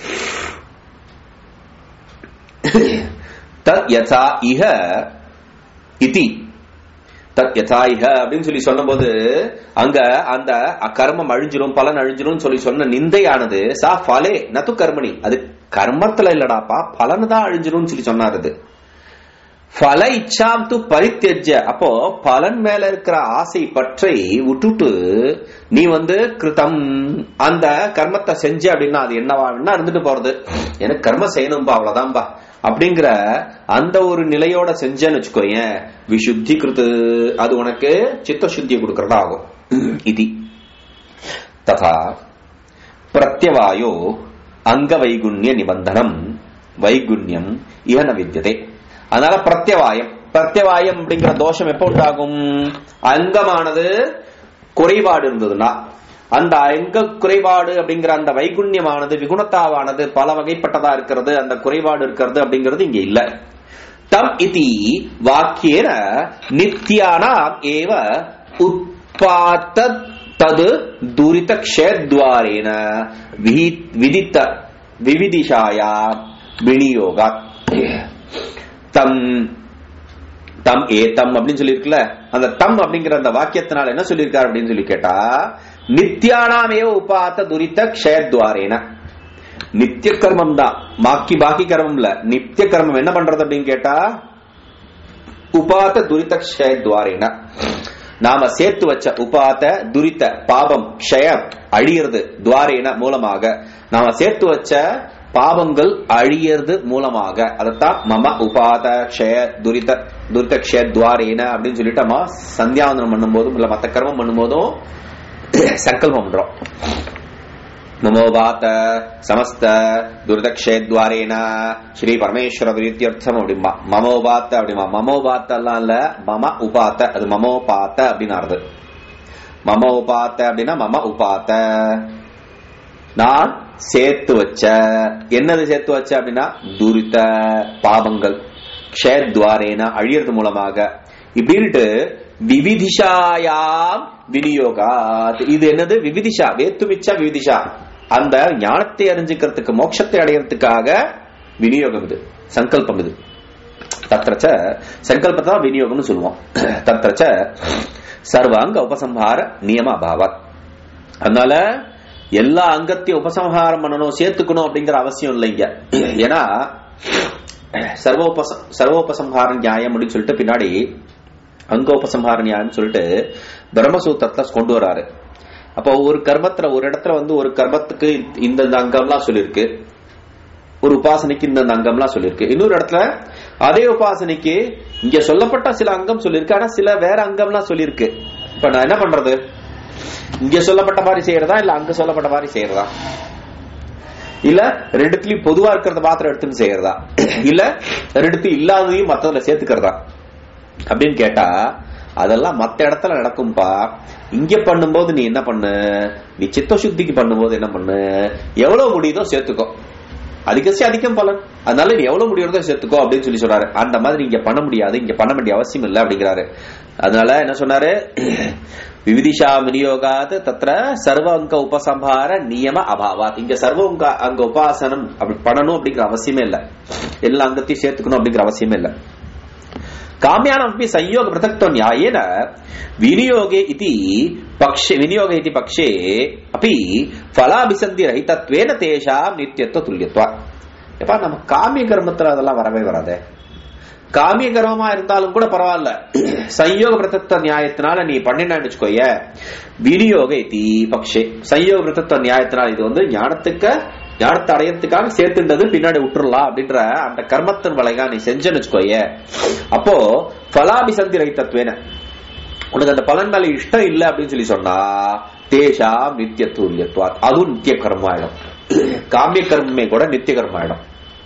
[SPEAKER 1] தத் யதா இஹ இதி தத் யதா இஹ அப்படின்னு சொல்லி சொன்னபோது அங்க அந்த கர்மம் அழிஞ்சிரும் பலன் அழிஞ்சிரும் சொல்லி சொன்ன நிந்தையானது சா ஃபலே நது கர்மணி அது கர்மத்துல இல்லடாப்பா பலன் தான் அழிஞ்சிரும் சொல்லி சொன்னார் அது பல இச்சாம் து பரித்தெஜ அப்போ பலன் மேல இருக்கிற ஆசை பற்றி விட்டுட்டு நீ வந்து கிருதம் அந்த கர்மத்தை செஞ்ச அப்படின்னா அது என்னவா வேணா இருந்துட்டு போறது எனக்கு கர்மம் செய்யணும்பா அவ்வளவுதான்பா அப்படிங்கிற அந்த ஒரு நிலையோட செஞ்சேன்னு வச்சுக்கோயேன் விசுத்தி கிருத்து அது உனக்கு சித்த சுத்தியை கொடுக்கறதா ஆகும் இது ததா பிரத்யவாயோ அங்க வைகுண்ய நிபந்தனம் வைகுண்யம் இவன வித்தியதே அதனால பிரத்யவாயம் பிரத்யவாயம் அப்படிங்கிற தோஷம் எப்ப உண்டாகும் அங்கமானது குறைபாடு இருந்ததுன்னா அந்த அங்க குறைபாடு அப்படிங்கிற அந்த வைகுண்யமானது விகுணத்தாவானது பல வகைப்பட்டதா இருக்கிறது அந்த குறைபாடு இருக்கிறது அப்படிங்கிறது இங்க இல்ல தம் இதி வாக்கியேன நித்யானாம் ஏவ உத்பாத்த தது துரித க்ஷேத்வாரேன விஹி- விதித்த விவிதிஷாயா விநியோகா தம் தம் ஏத்தம் அப்படின்னு சொல்லியிருக்குல்ல அந்த தம் அப்படிங்கிற அந்த வாக்கியத்தினால என்ன சொல்லியிருக்காரு அப்படின்னு சொல்லி கேட்டா நித்யானாமேவ உபாத்த துரித க்ஷயத்வாரேன நித்திய கர்மம் தான் பாக்கி பாக்கி கர்மம் இல்ல நித்திய கர்மம் என்ன பண்றது அப்படின்னு கேட்டா உபாத்த துரித க்ஷயத்வாரேன நாம சேர்த்து வச்ச உபாத்த துரித்த பாபம் க்ஷய அழியிறது துவாரேன மூலமாக நாம சேர்த்து வச்ச பாவங்கள் அழியறது மூலமாக அதத்தான் மம உபாத க்ஷய துரித துரித க்ஷய துவாரேன அப்படின்னு சொல்லிட்டு நம்ம சந்தியாவந்தனம் பண்ணும்போதும் இல்ல மத்த கர்மம் பண்ணும்போதும் சங்கல்பம் பண்றோம் மமோபாத்த சமஸ்த துரிதக்ஷேத்வாரேன ஸ்ரீ பரமேஸ்வர பிரீத்தியர்த்தம் அப்படிம்பா மமோபாத்த அப்படிமா மமோபாத்த எல்லாம் இல்ல மம உபாத்த அது மமோபாத்த அப்படின்னு அர்த்தம் மம உபாத்த அப்படின்னா மம உபாத்த நான் சேர்த்து வச்ச என்னது சேர்த்து வச்ச அப்படின்னா துரித பாவங்கள் க்ஷயத்வாரேன அழியறது மூலமாக இப்படின்ட்டு விவிதிஷாயாம் விநியோகா இது என்னது விவிதிஷா வேத்துமிச்சா விவிதிஷா அந்த ஞானத்தை அறிஞ்சுக்கிறதுக்கு மோட்சத்தை அடையறதுக்காக விநியோகம் இது சங்கல்பம் இது தத்திரச்ச சங்கல்பத்தை தான் விநியோகம்னு சொல்லுவோம் தத்திரச்ச சர்வாங்க உபசம்ஹார நியம அபாவத் அதனால எல்லா அங்கத்தையும் உபசம்ஹாரம் பண்ணணும் சேர்த்துக்கணும் அப்படிங்கிற அவசியம் இல்லைங்க ஏன்னா சர்வோபச சர்வோபசம்ஹார நியாயம் அப்படின்னு சொல்லிட்டு பின்னாடி அங்கோபசம்ஹார நியாயம் சொல்லிட்டு பிரம்மசூத்திரத்துல கொண்டு வராரு அப்போ ஒரு கர்மத்துல ஒரு இடத்துல வந்து ஒரு கர்மத்துக்கு இந்த இந்த அங்கம்லாம் சொல்லியிருக்கு ஒரு உபாசனைக்கு இந்த இந்த அங்கம்லாம் சொல்லியிருக்கு இன்னொரு இடத்துல அதே உபாசனைக்கு இங்க சொல்லப்பட்ட சில அங்கம் சொல்லியிருக்கு ஆனா சில வேற அங்கம்லாம் சொல்லியிருக்கு இப்ப நான் என்ன பண்றது இங்க சொல்லப்பட்ட மாதிரி செய்யறதா இல்ல அங்க சொல்லப்பட்ட மாதிரி செய்யறதா இல்ல ரெண்டுத்துலயும் பொதுவா இருக்கிறத மாத்திரம் எடுத்துன்னு செய்யறதா இல்ல ரெண்டுத்தையும் இல்லாததையும் மத்ததுல சேர்த்துக்கிறதா அப்படின்னு கேட்டா அதெல்லாம் மத்த இடத்துல நடக்கும்பா இங்க பண்ணும்போது நீ என்ன பண்ணு நீ சித்த சுத்திக்கு பண்ணும்போது என்ன பண்ணு எவ்வளவு முடியுதோ சேர்த்துக்கோ அதிகசி அதிகம் பலன் அதனால நீ எவ்வளவு முடியுறதோ சேர்த்துக்கோ அப்படின்னு சொல்லி சொல்றாரு அந்த மாதிரி இங்க பண்ண முடியாது இங்க பண்ண வேண்டிய அவசியம் இல்லை அப்படிங்கிறாரு அதனால என்ன சொன்னாரு விவிதிஷா விநியோகாத் தத்திர சர்வ அங்க உபசம்ஹார நியம அபாவாத் இங்க சர்வ அங்க அங்க உபாசனம் அப்படி பண்ணணும் அப்படிங்கிற அவசியமே இல்ல எல்லா அங்கத்தையும் சேர்த்துக்கணும் அப்படிங்கிற அவசியமே இல்ல काम्यानमपि संयोग पृथक्त्व न्यायेन विनियोगे इति पक्षे विनियोग इति पक्षे अपि फलाभिसन्धि रहितत्वेन तेषां नित्यत्व तुल्यत्व எப்பா நம்ம காமிய கர்மத்துல அதெல்லாம் வரவே வராதே காமிய கர்மமா இருந்தாலும் கூட பரவாயில்ல சயோக பிரதத்துவ நியாயத்தினால நீ பண்ணினான்னு வச்சுக்கோய விநியோக இதி பக்ஷே சயோக பிரதத்துவ நியாயத்தினால இது வந்து ஞானத்துக்கு ஞானத்தை அடையறதுக்காக சேர்த்துன்றது பின்னாடி விட்டுறலாம் அப்படின்ற அந்த கர்மத்தின் வளைகா நீ செஞ்சேன்னு வச்சுக்கோய அப்போ பலாபிசந்தி ரைத்தத்வேன உனக்கு அந்த பலன் மேல இஷ்டம் இல்லை அப்படின்னு சொல்லி சொன்னா தேஷா நித்திய தூரியத்வா அதுவும் நித்திய கர்மம் ஆயிடும் காமிய கர்மமே கூட நித்திய கர்மம் ஆயிடும்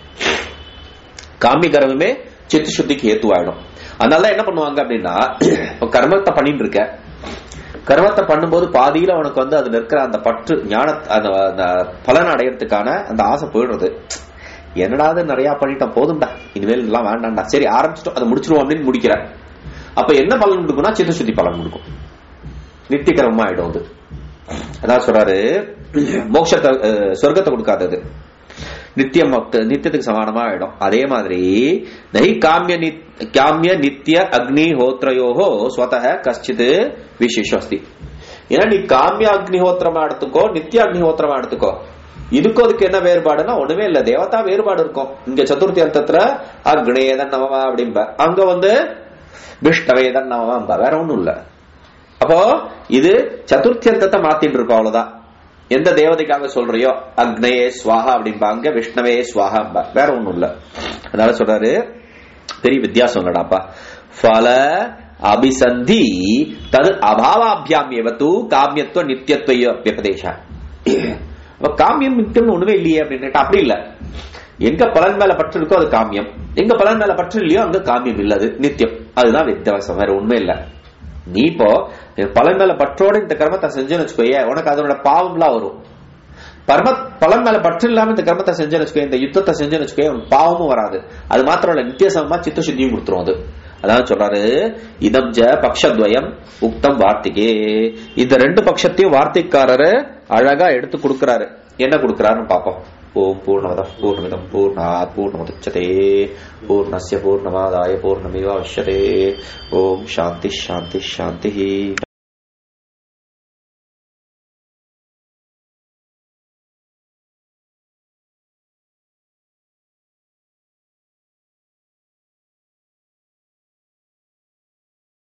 [SPEAKER 1] காமிய கர்மமே சித்து சுத்திக்கு ஏத்துவாயிடும் அதனால என்ன பண்ணுவாங்க அப்படின்னா இப்ப கர்மத்தை பண்ணிட்டு இருக்க கர்மத்தை பண்ணும்போது பாதியில உனக்கு வந்து அதுல இருக்கிற அந்த பற்று ஞான அந்த அந்த பலன் அடையறதுக்கான அந்த ஆசை போயிடுறது என்னடா அது நிறைய பண்ணிட்டோம் போதும்டா இனிமேல் இதெல்லாம் வேண்டாம்டா சரி ஆரம்பிச்சிட்டோம் அதை முடிச்சிருவோம் அப்படின்னு முடிக்கிற அப்ப என்ன பலன் கொடுக்கும்னா சித்த சுத்தி பலன் கொடுக்கும் நித்திய கர்மமா ஆயிடும் அது அதான் சொல்றாரு மோட்சத்தை அஹ், சொர்க்கத்தை கொடுக்காதது நித்தியம் மொத்த- நித்தியத்துக்கு சமானமா ஆயிடும் அதே மாதிரி நகி காமிய நித்- காமிய நித்திய அக்னி ஹோத்ரயோகோ ஸ்வதः கஷ்டித் விசேஷம் அஸ்தி ஏன்னா நீ காமிய அக்னிஹோத்திரமா எடுத்துக்கோ நித்திய அக்னிஹோத்திரமா எடுத்துக்கோ இதுக்கும் அதுக்கு என்ன வேறுபாடுன்னா ஒண்ணுமே இல்ல தேவதா வேறுபாடு இருக்கும் இங்க சதுர்த்தி அர்த்தத்துல அக்னேதன் நவமா அப்படிம்ப அங்க வந்து விஷ்ணவேதன் நவமா வேற ஒண்ணும் இல்ல அப்போ இது சதுர்த்தி அர்த்தத்தை மாத்திட்டு இருக்கோம் அவ்வளவுதான் எந்த தேவதைக்காக சொல்றியோ அக்னயே ஸ்வாஹா அப்படின்பா அங்க விஷ்ணவே ஸ்வாஹா வேற ஒண்ணும் இல்ல அதனால சொல்றாரு பெரிய வித்தியாசம் இல்லடாப்பா ஃபல அபிசந்தி தது அபாவாபியாம் எவத்து காமியத்துவ நித்தியத்துவ வியபதேசா அப்ப காமியம் நித்தியம்னு ஒண்ணுமே இல்லையே அப்படின்னு அப்படி இல்ல எங்க பலன் மேல பற்று இருக்கோ அது காமியம் எங்க பலன் மேல பற்று இல்லையோ அங்க காமியம் இல்ல அது நித்தியம் அதுதான் வித்தியாசம் வேற உண்மை இல்ல நீ இப்போ பலன் மேல பற்றோட இந்த கர்மத்தை செஞ்சேன்னு வச்சுக்கோயே உனக்கு அதோட பாவம்லாம் வரும் பரம பலன் மேல பற்று இல்லாம இந்த கர்மத்தை செஞ்சேன்னு வச்சுக்கோயே இந்த யுத்தத்தை செஞ்சேன்னு வச்சுக்கோயே உனக்கு பாவமும் வராது அது மாத்திரம் இல்ல நித்தியசமமா சித்த சுத்தியும் கொடுத்துரும் அது அதான் சொல்றாரு இதம் ஜ பக்ஷத்வயம் உக்தம் வார்த்திகே இந்த ரெண்டு பட்சத்தையும் வார்த்தைக்காரரு அழகா எடுத்து கொடுக்கிறாரு என்ன கொடுக்கிறாருன்னு பாப்போம் ஓம் பூர்ணமத பூர்ணமிதம் பூர்ணாத் பூர்ணமுதச்சதே பூர்ணஸ்ய பூர்ணமாதாய பூர்ணமிவாவசியதே ஓம் சாந்தி சாந்தி சாந்தி